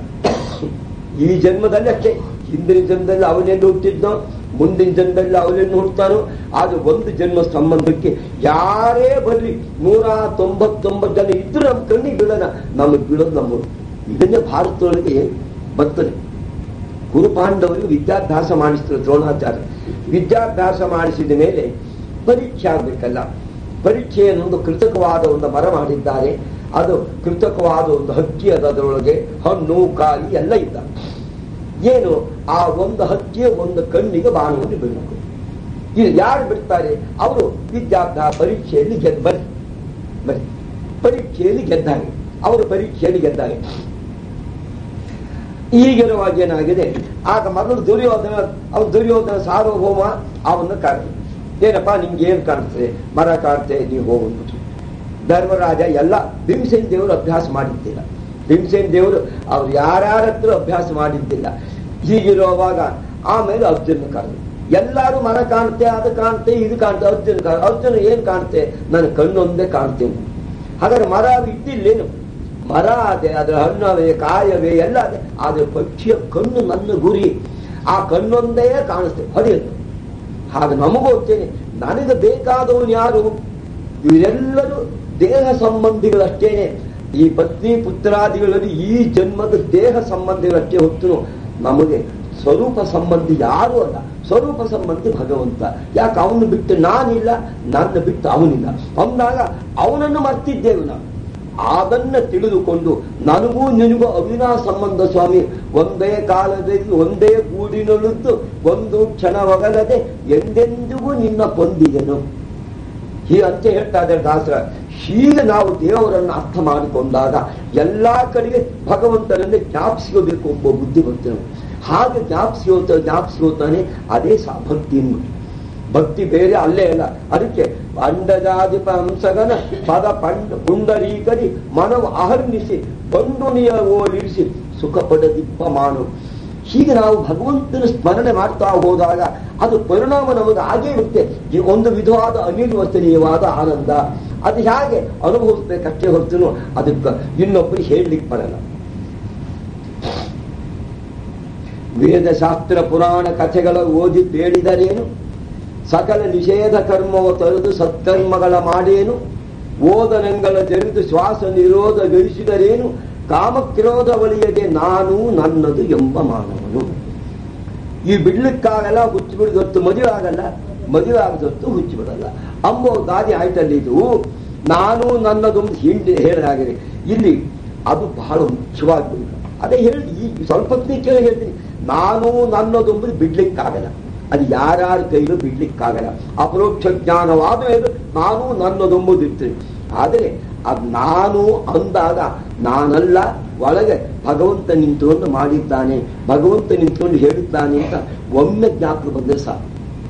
ಈ ಜನ್ಮದಲ್ಲಿ ಅಷ್ಟೇ ಹಿಂದಿನ ಜನ್ಮದಲ್ಲಿ ಅವನೆಲ್ಲಿ ಹುಟ್ಟಿದ್ನೋ ಮುಂದಿನ ಜನ್ಮದಲ್ಲಿ ಅವನೆನ್ನು ಹುಡ್ತಾನೋ ಆದ್ರೆ ಒಂದು ಜನ್ಮ ಸಂಬಂಧಕ್ಕೆ ಯಾರೇ ಬರ್ಲಿ ನೂರ ತೊಂಬತ್ತೊಂಬತ್ತು ಜನ ಇದ್ರು ನಮ್ಮ ಕಣ್ಣಿಗೆ ಬೀಳೋಣ ನಮಗೆ ಬೀಳೋದು ನಮ್ಮ ಇದನ್ನೇ ಭಾರತದೊಳಗೆ ಬರ್ತದೆ ಗುರುಪಾಂಡವರಿಗೆ ವಿದ್ಯಾಭ್ಯಾಸ ಮಾಡಿಸ್ತಾರೆ ದ್ರೋಣಾಚಾರ್ಯ ವಿದ್ಯಾಭ್ಯಾಸ ಮಾಡಿಸಿದ ಮೇಲೆ ಪರೀಕ್ಷೆ ಆಗ್ಬೇಕಲ್ಲ ಪರೀಕ್ಷೆ ಅನ್ನೊಂದು ಕೃತಕವಾದ ಒಂದು ಮರ ಮಾಡಿದ್ದಾರೆ ಅದು ಕೃತಕವಾದ ಒಂದು ಹಕ್ಕಿ ಅದ ಅದರೊಳಗೆ ಹಣ್ಣು ಕಾಯಿ ಎಲ್ಲ ಇದ್ದ ಏನು ಆ ಒಂದು ಹಕ್ಕಿಯ ಒಂದು ಕಣ್ಣಿಗೆ ಬಾಣವನ್ನು ಬಿಡಬೇಕು ಇದು ಯಾರು ಬಿಡ್ತಾರೆ ಅವರು ವಿದ್ಯಾಭ್ಯಾಸ ಪರೀಕ್ಷೆಯಲ್ಲಿ ಗೆದ್ದು ಬರಿ ಬರಿ ಪರೀಕ್ಷೆಯಲ್ಲಿ ಗೆದ್ದಾರೆ ಅವರು ಪರೀಕ್ಷೆಯಲ್ಲಿ ಗೆದ್ದಾರೆ ಈಗಿರುವಾಗ ಏನಾಗಿದೆ ಆಗ ಮೊದಲು ದುರ್ಯೋಧನ ಅವ್ನು ದುರ್ಯೋಧನ ಸಾರ್ವಭೌಮ ಅವನ್ನ ಕಾಡ್ತು ಏನಪ್ಪ ನಿಮ್ಗೆ ಏನ್ ಕಾಣ್ತದೆ ಮರ ಕಾಡ್ತೆ ನೀವು ಹೋಗ್ಬಿಟ್ಟು ಧರ್ಮರಾಜ ಎಲ್ಲ ಭೀಮಸೇನ್ ದೇವರು ಅಭ್ಯಾಸ ಮಾಡಿದ್ದಿಲ್ಲ ಭೀಮಸೇನ್ ದೇವರು ಅವ್ರು ಯಾರ್ಯಾರ ಹತ್ರ ಅಭ್ಯಾಸ ಮಾಡಿದ್ದಿಲ್ಲ ಹೀಗಿರುವಾಗ ಆಮೇಲೆ ಅರ್ಜುನ ಕರೆದು ಎಲ್ಲಾರು ಮರ ಕಾಣುತ್ತೆ ಅದು ಕಾಣುತ್ತೆ ಇದು ಕಾಣುತ್ತೆ ಅರ್ಜುನ ಕಾಣ ಅರ್ಜುನ ಏನ್ ಕಾಣುತ್ತೆ ನನ್ನ ಕಣ್ಣೊಂದೇ ಕಾಣ್ತೇನೆ ಹಾಗಾದ್ರೆ ಮರ ಇದ್ದಿಲ್ಲೇನು ಮರ ಅದೇ ಅದರ ಹಣ್ಣವೇ ಕಾಯವೇ ಎಲ್ಲ ಅದೇ ಆದ್ರೆ ಪಕ್ಷಿಯ ಕಣ್ಣು ನನ್ನ ಗುರಿ ಆ ಕಣ್ಣೊಂದೇ ಕಾಣಿಸ್ತೇ ಹೊಡೆಯುತ್ತೆ ಹಾಗೆ ನಮಗೂ ಹೋಗ್ತೇನೆ ನನಗೆ ಬೇಕಾದವನು ಯಾರು ಇವರೆಲ್ಲರೂ ದೇಹ ಸಂಬಂಧಿಗಳಷ್ಟೇನೆ ಈ ಪತ್ನಿ ಪುತ್ರಾದಿಗಳಲ್ಲಿ ಈ ಜನ್ಮದ ದೇಹ ಸಂಬಂಧಿಗಳಷ್ಟೇ ಹೊತ್ತು ನಮಗೆ ಸ್ವರೂಪ ಸಂಬಂಧಿ ಯಾರು ಅಲ್ಲ ಸ್ವರೂಪ ಸಂಬಂಧಿ ಭಗವಂತ ಯಾಕೆ ಅವನು ಬಿಟ್ಟು ನಾನಿಲ್ಲ ನನ್ನ ಬಿಟ್ಟು ಅವನಿಲ್ಲ ಅಂದಾಗ ಅವನನ್ನು ಮರ್ತಿದ್ದೇವೆ ನಾವು ಅದನ್ನ ತಿಳಿದುಕೊಂಡು ನನಗೂ ನಿನಗೂ ಅವಿನಾ ಸಂಬಂಧ ಸ್ವಾಮಿ ಒಂದೇ ಕಾಲದಲ್ಲಿ ಒಂದೇ ಗೂಡಿನೊಳಿದ್ದು ಒಂದು ಕ್ಷಣವಗಲದೆ ಎಂದೆಂದಿಗೂ ನಿನ್ನ ಪೊಂದಿದೆನು ಈ ಅಂತ ಹೇಳ್ತಾ ಇದ್ದಾರೆ ದಾಸರ ಹೀಗೆ ನಾವು ದೇವರನ್ನು ಅರ್ಥ ಮಾಡಿಕೊಂಡಾಗ ಎಲ್ಲಾ ಕಡೆಗೆ ಭಗವಂತನನ್ನೇ ಜ್ಞಾಪಿಸ್ಕೋಬೇಕು ಎಂಬ ಬುದ್ಧಿ ಬರ್ತೇವೆ ಹಾಗೆ ಜ್ಞಾಪಿಸ್ಕೋತ ಜ್ಞಾಪಿಸ್ಕೋತಾನೆ ಅದೇ ಸಾ ಭಕ್ತಿ ಅಂದ್ಬಿಟ್ಟು ಭಕ್ತಿ ಬೇರೆ ಅಲ್ಲೇ ಅಲ್ಲ ಅದಕ್ಕೆ ಅಂಡಜಾದಿಪ ಹಂಸಗನ ಪದ ಪಂಡ ಪುಂಡರೀಕರಿ ಮನವು ಅಹರ್ನಿಸಿ ಬಂಡುನಿಯ ಓಲಿರಿಸಿ ಸುಖ ಪಡದಿಪ್ಪ ಮಾನು ಹೀಗೆ ನಾವು ಭಗವಂತನ ಸ್ಮರಣೆ ಮಾಡ್ತಾ ಹೋದಾಗ ಅದು ಪರಿಣಾಮ ನಮಗೆ ಆಗೇ ಇರುತ್ತೆ ಈ ಒಂದು ವಿಧವಾದ ಅನಿರ್ವಚನೀಯವಾದ ಆನಂದ ಅದು ಹೇಗೆ ಅನುಭವಿಸ್ಬೇಕಷ್ಟೇ ಹೊರತು ಅದಕ್ಕೆ ಇನ್ನೊಬ್ಬರಿಗೆ ಹೇಳಲಿಕ್ಕೆ ಬರಲ್ಲ ವೇದಶಾಸ್ತ್ರ ಪುರಾಣ ಕಥೆಗಳ ಓದಿ ಬೇಡಿದರೇನು ಸಕಲ ನಿಷೇಧ ಕರ್ಮವ ತೊರೆದು ಸತ್ಕರ್ಮಗಳ ಮಾಡೇನು ಓದನಂಗಳ ಜರಿದು ಶ್ವಾಸ ನಿರೋಧ ಗಳಿಸಿದರೇನು ಕಾಮಕ್ರೋಧ ಒಳಿಯದೆ ನಾನು ನನ್ನದು ಎಂಬ ಮಾನವನು ಈ ಬಿಡ್ಲಿಕ್ಕಾಗಲ್ಲ ಹುಚ್ಚು ಬಿಡದೊತ್ತು ಮದುವೆ ಆಗಲ್ಲ ಮದುವೆ ಆಗದೊತ್ತು ಹುಚ್ಚು ಬಿಡಲ್ಲ ಅಂಬೋ ಗಾದಿ ಆಯ್ತಲ್ಲಿ ಇದು ನಾನು ನನ್ನದೊಂದು ಹಿಂಡಿ ಹೇಳಿದಾಗಿದೆ ಇಲ್ಲಿ ಅದು ಬಹಳ ಮುಖ್ಯವಾಗಿ ಅದೇ ಹೇಳಿ ಈ ಸ್ವಲ್ಪ ಹೊತ್ತಿಗೆ ಕೇಳಿ ಹೇಳ್ತೀನಿ ನಾನು ನನ್ನದೊಂಬುದು ಬಿಡ್ಲಿಕ್ಕಾಗಲ್ಲ ಅದು ಯಾರ್ಯಾರ ಕೈಲೂ ಬಿಡ್ಲಿಕ್ಕಾಗಲ್ಲ ಅಪರೋಕ್ಷ ಜ್ಞಾನವಾದ ಮೇಲೆ ನಾನು ನನ್ನದೊಂಬುದು ಇರ್ತೇನೆ ಆದರೆ ಅದು ನಾನು ಅಂದಾಗ ನಾನಲ್ಲ ಒಳಗೆ ಭಗವಂತ ನಿಂತುಕೊಂಡು ಮಾಡಿದ್ದಾನೆ ಭಗವಂತ ನಿಂತ್ಕೊಂಡು ಹೇಳಿದ್ದಾನೆ ಅಂತ ಒಮ್ಮೆ ಜ್ಞಾಪಕ ಬಂದ್ರೆ ಸಾಕು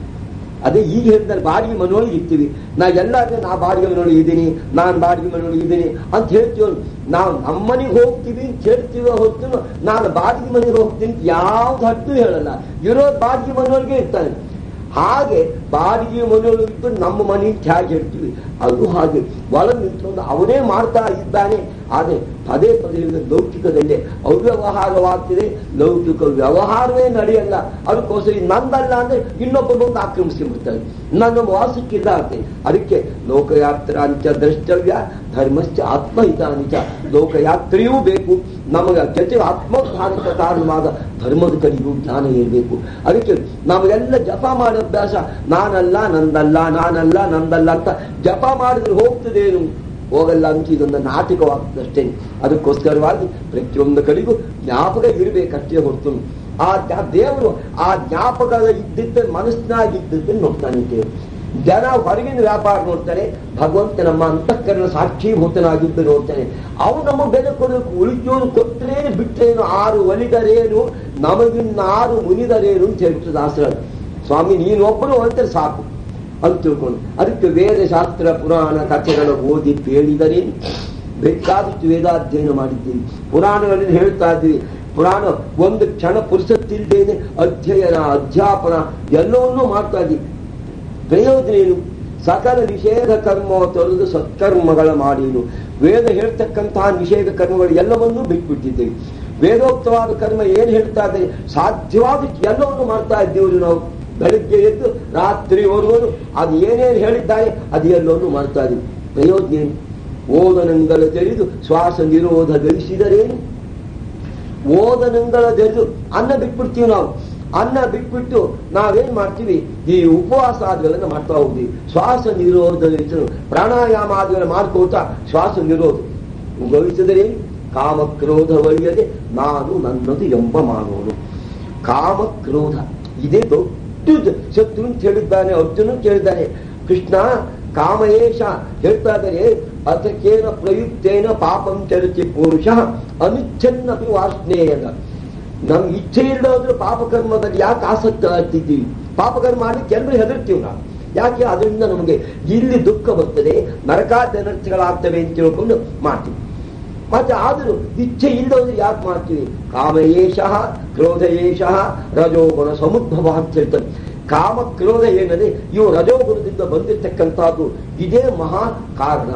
ಅದೇ ಈಗ ಹೇಳಿದ್ರೆ ಬಾಡಿಗೆ ಮನೆಯೊಳಗೆ ಇರ್ತೀವಿ ನಾ ಎಲ್ಲಾದ್ರೆ ನಾ ಬಾಡಿಗೆ ಮನೆಯೊಳಗೆ ಇದ್ದೀನಿ ನಾನು ಬಾಡಿಗೆ ಮನೆಯೊಳಗೆ ಇದ್ದೀನಿ ಅಂತ ಹೇಳ್ತೀವಿ ನಾವು ನಮ್ಮನೆಗೆ ಹೋಗ್ತೀವಿ ಅಂತ ಹೇಳ್ತೀವಿ ಹೊತ್ತು ನಾನು ಬಾಡಿಗೆ ಮನೆಗೆ ಹೋಗ್ತೀನಿ ಅಂತ ಯಾವ್ದು ಹಟ್ಟು ಹೇಳಲ್ಲ ಇರೋದು ಬಾಡಿಗೆ ಮನೆಯೊಳಗೆ ಇರ್ತಾನೆ ಹಾಗೆ ಬಾಡಿಗೆ ಮನೆಯೊಳಗೆ ಇದ್ದು ನಮ್ಮ ಮನೆ ಹೇಗೆ ಹೇಳ್ತೀವಿ ಅದು ಹಾಗೆ ಒಳಗೆ ನಿಂತ್ಕೊಂಡು ಅವನೇ ಮಾಡ್ತಾ ಇದ್ದಾನೆ ಆದರೆ ಪದೇ ಪದೇ ಲೌಕಿಕದಲ್ಲಿ ಅವ್ಯವಹಾರವಾಗ್ತಿದೆ ಲೌಕಿಕ ವ್ಯವಹಾರವೇ ನಡೆಯಲ್ಲ ಅದಕ್ಕೋಸ್ಕರ ಇದು ನಂದಲ್ಲ ಅಂದ್ರೆ ಇನ್ನೊಬ್ಬ ಬಂದು ಆಕ್ರಮಿಸಿಬಿಡ್ತಾರೆ ನನ್ನ ವಾಸಕ್ಕಿಲ್ಲ ಅಂತೆ ಅದಕ್ಕೆ ಲೋಕಯಾತ್ರ ಅಂಚ ದ್ರಷ್ಟವ್ಯ ಧರ್ಮಶ್ಚ ಆತ್ಮಹಿತಾನಿಚ ಲೋಕಯಾತ್ರೆಯೂ ಬೇಕು ನಮಗೆ ಜೊತೆ ಆತ್ಮೋದ್ಧಾರಕ ಕಾರಣವಾದ ಧರ್ಮದ ಕಡೆಗೂ ಜ್ಞಾನ ಇರಬೇಕು ಅದಕ್ಕೆ ನಾವೆಲ್ಲ ಜಪ ಮಾಡೋ ಅಭ್ಯಾಸ ನಾನಲ್ಲ ನಂದಲ್ಲ ನಾನಲ್ಲ ನಂದಲ್ಲ ಅಂತ ಜಪ ಮಾಡಿದ್ರೆ ಹೋಗ್ತದೇನು ಹೋಗಲ್ಲ ಅಂತ ಇದೊಂದು ನಾಟಕವಾಗ್ತದಷ್ಟೇ ಅದಕ್ಕೋಸ್ಕರವಾಗಿ ಪ್ರತಿಯೊಂದು ಕಡೆಗೂ ಜ್ಞಾಪಕ ಇರಬೇಕಷ್ಟೇ ಹೊರತು ಆ ದೇವರು ಆ ಜ್ಞಾಪಕ ಇದ್ದಿದ್ದ ಮನಸ್ಸಿನಾಗಿದ್ದದ್ದನ್ನು ನೋಡ್ತಾನೆ ದೇವರು ಜನ ಹೊರಗಿನ ವ್ಯಾಪಾರ ನೋಡ್ತಾನೆ ಭಗವಂತ ನಮ್ಮ ಅಂತಃಕರಣ ಸಾಕ್ಷೀಭೂತನಾಗಿದ್ದು ನೋಡ್ತಾನೆ ಅವನು ನಮ್ಮ ಬೆಲೆ ಕೊಡಬೇಕು ಉಳಿದೋನು ಕೊಟ್ಟರೇನು ಬಿಟ್ಟರೇನು ಆರು ಒಲಿದರೇನು ನಮಗಿನ್ನಾರು ಮುನಿದರೇನು ಅಂತ ಹೇಳ್ತು ದಾಸರ ಸ್ವಾಮಿ ನೀನೊಬ್ಬನು ಅಂತ ಸಾಕು ಅಂತ ತಿಳ್ಕೊಂಡು ಅದಕ್ಕೆ ವೇದಶಾಸ್ತ್ರ ಪುರಾಣ ಕಥೆಗಳ ಓದಿ ಕೇಳಿದರೇನು ಬೇಕಾದಷ್ಟು ವೇದಾಧ್ಯಯನ ಮಾಡಿದ್ದೀವಿ ಪುರಾಣಗಳಲ್ಲಿ ಹೇಳ್ತಾ ಇದ್ದೀವಿ ಪುರಾಣ ಒಂದು ಕ್ಷಣ ಪುರುಷತ್ತಿಲ್ದೇನೆ ಅಧ್ಯಯನ ಅಧ್ಯಾಪನ ಎಲ್ಲವನ್ನೂ ಮಾಡ್ತಾ ಇದ್ದೀವಿ ಪ್ರಯೋಜನ ಏನು ಸಕಲ ನಿಷೇಧ ಕರ್ಮ ತೊರೆದು ಸತ್ಕರ್ಮಗಳ ಮಾಡೀನು ವೇದ ಹೇಳ್ತಕ್ಕಂತಹ ನಿಷೇಧ ಕರ್ಮಗಳು ಎಲ್ಲವನ್ನೂ ಬಿಟ್ಬಿಟ್ಟಿದ್ದೇವೆ ವೇದೋಕ್ತವಾದ ಕರ್ಮ ಏನ್ ಹೇಳ್ತಾ ಇದ್ದೇವೆ ಸಾಧ್ಯವಾದಷ್ಟು ಎಲ್ಲವನ್ನು ಮಾಡ್ತಾ ಇದ್ದೀವಿ ನಾವು ಬೆಳಗ್ಗೆ ಎದ್ದು ರಾತ್ರಿವರೆಗೂ ಅದು ಏನೇನು ಹೇಳಿದ್ದಾರೆ ಅದು ಎಲ್ಲವನ್ನು ಮಾಡ್ತಾ ಇದ್ದೀವಿ ಪ್ರಯೋಜನ ಏನು ಓದನಂಗಳ ತಿಳಿದು ಶ್ವಾಸ ನಿರೋಧ ಗಳಿಸಿದರೇನು ಓದನಂಗಳ ತಿಳಿದು ಅನ್ನ ಬಿಟ್ಬಿಡ್ತೀವಿ ನಾವು ಅನ್ನ ಬಿಟ್ಬಿಟ್ಟು ನಾವೇನ್ ಮಾಡ್ತೀವಿ ಈ ಉಪವಾಸ ಆದಿಗಳನ್ನು ಮಾಡ್ತಾ ಹೋಗ್ತೀವಿ ಶ್ವಾಸ ನಿರೋಧ ಪ್ರಾಣಾಯಾಮ ಆದಿಗಳನ್ನು ಮಾಡ್ಕೋತಾ ಶ್ವಾಸ ನಿರೋಧ ಉಗವಿಸಿದರೆ ಕಾಮಕ್ರೋಧವಳಿಯದೆ ನಾನು ನನ್ನದು ಎಂಬ ಮಾಡೋನು ಕಾಮಕ್ರೋಧ ಇದೇ ದೊಡ್ಡ ಶತ್ರು ಅಂತ ಹೇಳಿದ್ದಾನೆ ಅರ್ಜುನ ಕೇಳಿದ್ದಾನೆ ಕೃಷ್ಣ ಕಾಮಯೇಶ ಹೇಳ್ತಾ ಇದ್ದಾರೆ ಅದಕ್ಕೇನ ಪ್ರಯುಕ್ತೇನ ಪಾಪಂ ಚರತಿ ಪುರುಷ ಅನುಚ್ಛನ್ನಪಿ ವಾರ್ಷ್ಣೇಯದ ನಮ್ ಇಚ್ಛೆ ಇಲ್ಲೋದ್ರೆ ಪಾಪಕರ್ಮದಲ್ಲಿ ಯಾಕೆ ಆಸಕ್ತ ಆಗ್ತಿದ್ದೀವಿ ಪಾಪಕರ್ಮ ಮಾಡ್ಲಿಕ್ಕೆ ಎಲ್ಲರೂ ಹೆದರ್ತೀವಿ ನಾವು ಯಾಕೆ ಅದರಿಂದ ನಮಗೆ ಇಲ್ಲಿ ದುಃಖ ಬರ್ತದೆ ನರಕಾದನರ್ಥಗಳಾಗ್ತವೆ ಅಂತ ತಿಳ್ಕೊಂಡು ಮಾಡ್ತೀವಿ ಮತ್ತೆ ಆದರೂ ಇಚ್ಛೆ ಇಲ್ಲದವ್ರು ಯಾಕೆ ಮಾಡ್ತೀವಿ ಕಾಮಯೇಶ ಕ್ರೋಧಯೇಶ ರಜೋಗುಣ ಸಮುದ್ಭವ ಅಂತ ಹೇಳ್ತಾರೆ ಕಾಮ ಕ್ರೋಧ ಏನದೆ ಇವು ರಜೋಗುಣದಿಂದ ಬಂದಿರತಕ್ಕಂಥದ್ದು ಇದೇ ಮಹಾ ಕಾರಣ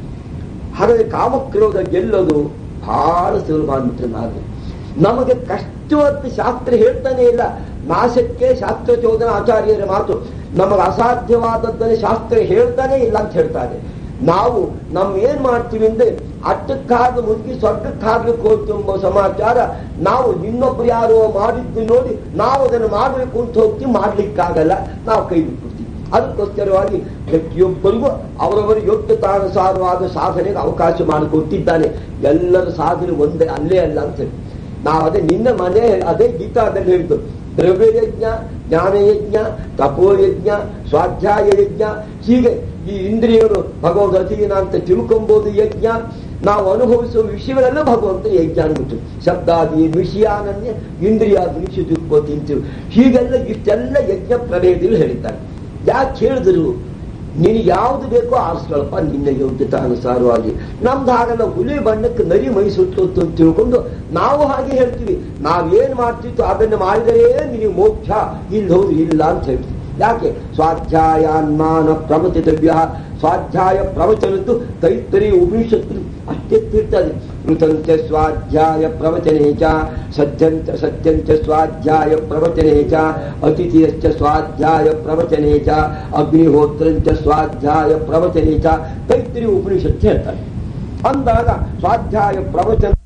ಹಾಗಾದ್ರೆ ಕಾಮಕ್ರೋಧ ಗೆಲ್ಲೋದು ಬಹಳ ಸುಲಭ ಅಂತ ನಾನು ನಮಗೆ ಕಷ್ಟವತ್ತು ಶಾಸ್ತ್ರ ಹೇಳ್ತಾನೆ ಇಲ್ಲ ನಾಶಕ್ಕೆ ಶಾಸ್ತ್ರ ಚೋದನ ಆಚಾರ್ಯರ ಮಾತು ನಮಗೆ ಅಸಾಧ್ಯವಾದದ್ದನ್ನು ಶಾಸ್ತ್ರ ಹೇಳ್ತಾನೆ ಇಲ್ಲ ಅಂತ ಹೇಳ್ತಾರೆ ನಾವು ನಮ್ ಏನ್ ಮಾಡ್ತೀವಿ ಅಂದ್ರೆ ಅಟ್ಟಕ್ಕಾಗ ಮುದುಕಿ ಸ್ವರ್ಗಕ್ಕಾಗ್ಲಿಕ್ಕೆ ಹೋಗ್ತೀವಿ ಎಂಬ ಸಮಾಚಾರ ನಾವು ಇನ್ನೊಬ್ರು ಯಾರೋ ಮಾಡಿದ್ದು ನೋಡಿ ನಾವು ಅದನ್ನು ಮಾಡಬೇಕು ಅಂತ ಹೋಗ್ತೀವಿ ಮಾಡ್ಲಿಕ್ಕಾಗಲ್ಲ ನಾವು ಕೈ ಬಿಟ್ಬಿಡ್ತೀವಿ ಅದಕ್ಕೋಸ್ಕರವಾಗಿ ಪ್ರತಿಯೊಬ್ಬರಿಗೂ ಅವರವರ ಯೋಗ್ಯತಾನುಸಾರವಾದ ಸಾಧನೆಗೆ ಅವಕಾಶ ಮಾಡಿಕೊಟ್ಟಿದ್ದಾನೆ ಎಲ್ಲರ ಸಾಧನೆ ಒಂದೇ ಅಲ್ಲೇ ಅಲ್ಲ ಅಂತ ಹೇಳಿ ನಾವು ಅದೇ ನಿನ್ನ ಮನೆ ಅದೇ ಗೀತಾದಲ್ಲಿ ಹೇಳಿದ್ದು ದ್ರವ್ಯ ಯಜ್ಞ ಜ್ಞಾನ ಯಜ್ಞ ತಪೋ ಯಜ್ಞ ಸ್ವಾಧ್ಯಾಯ ಯಜ್ಞ ಹೀಗೆ ಈ ಇಂದ್ರಿಯರು ಭಗವಂತ ಅಧೀನ ಅಂತ ತಿಳ್ಕೊಂಬೋದು ಯಜ್ಞ ನಾವು ಅನುಭವಿಸುವ ವಿಷಯಗಳೆಲ್ಲ ಭಗವಂತ ಯಜ್ಞ ಅನ್ಬಿಟ್ಟು ಶಬ್ದಾದಿ ವಿಷಯಾನನ್ಯ ಇಂದ್ರಿಯಾದಿ ವಿಷಯ ತಿಳ್ಕೋತಿ ಅಂತೀವಿ ಹೀಗೆಲ್ಲ ಇಷ್ಟೆಲ್ಲ ಯಜ್ಞ ಪ್ರಭೇದಗಳು ಹೇಳಿದ್ದಾರೆ ಯಾಕೆ ಹೇಳಿದ್ರು ನೀನು ಯಾವ್ದು ಬೇಕೋ ಆರಿಸ್ಕೊಳಪ್ಪ ನಿನ್ನ ಯೋಗ್ಯತೆ ಅನುಸಾರವಾಗಿ ನಮ್ದು ಹಾಗಲ್ಲ ಹುಲಿ ಬಣ್ಣಕ್ಕೆ ನರಿ ಮೈ ಸುಟ್ಟು ಅಂತ ತಿಳ್ಕೊಂಡು ನಾವು ಹಾಗೆ ಹೇಳ್ತೀವಿ ನಾವೇನ್ ಮಾಡ್ತಿತ್ತು ಅದನ್ನು ಮಾಡಿದರೆ ನಿನಗೆ ಮೋಕ್ಷ ಇಲ್ಲಿ ಹೌದು ಇಲ್ಲ ಅಂತ ಹೇಳ್ತೀವಿ ಯಾಕೆ ಸ್ವಾಧ್ಯಾಯಾನ್ಮಾನ ಪ್ರಮತಿತವ್ಯ ಸ್ವಾಧ್ಯಾಯ ಪ್ರವಚನದ್ದು ತೈತ್ತರಿ ಉಪನಿಷತ್ತು ಅಷ್ಟೇ ತಿಳ್ತದೆ ಮೃತಂಚ ಸ್ವಾಧ್ಯಾಯ ಪ್ರವಚನೆ ಚ ಸತ್ಯಂಚ ಸತ್ಯಂಚ ಸ್ವಾಧ್ಯಾಯ ಪ್ರವಚನೆ ಚ ಅತಿಥಿಯಶ್ಚ ಸ್ವಾಧ್ಯಾಯ ಪ್ರವಚನೆ ಚ ಅಗ್ನಿಹೋತ್ರಂಚ ಸ್ವಾಧ್ಯಾಯ ಪ್ರವಚನೆ ಚ ತೈತ್ತರಿ ಉಪನಿಷತ್ತು ಹೇಳ್ತಾರೆ ಅಂದಾಗ ಸ್ವಾಧ್ಯಾಯ ಪ್ರವಚನ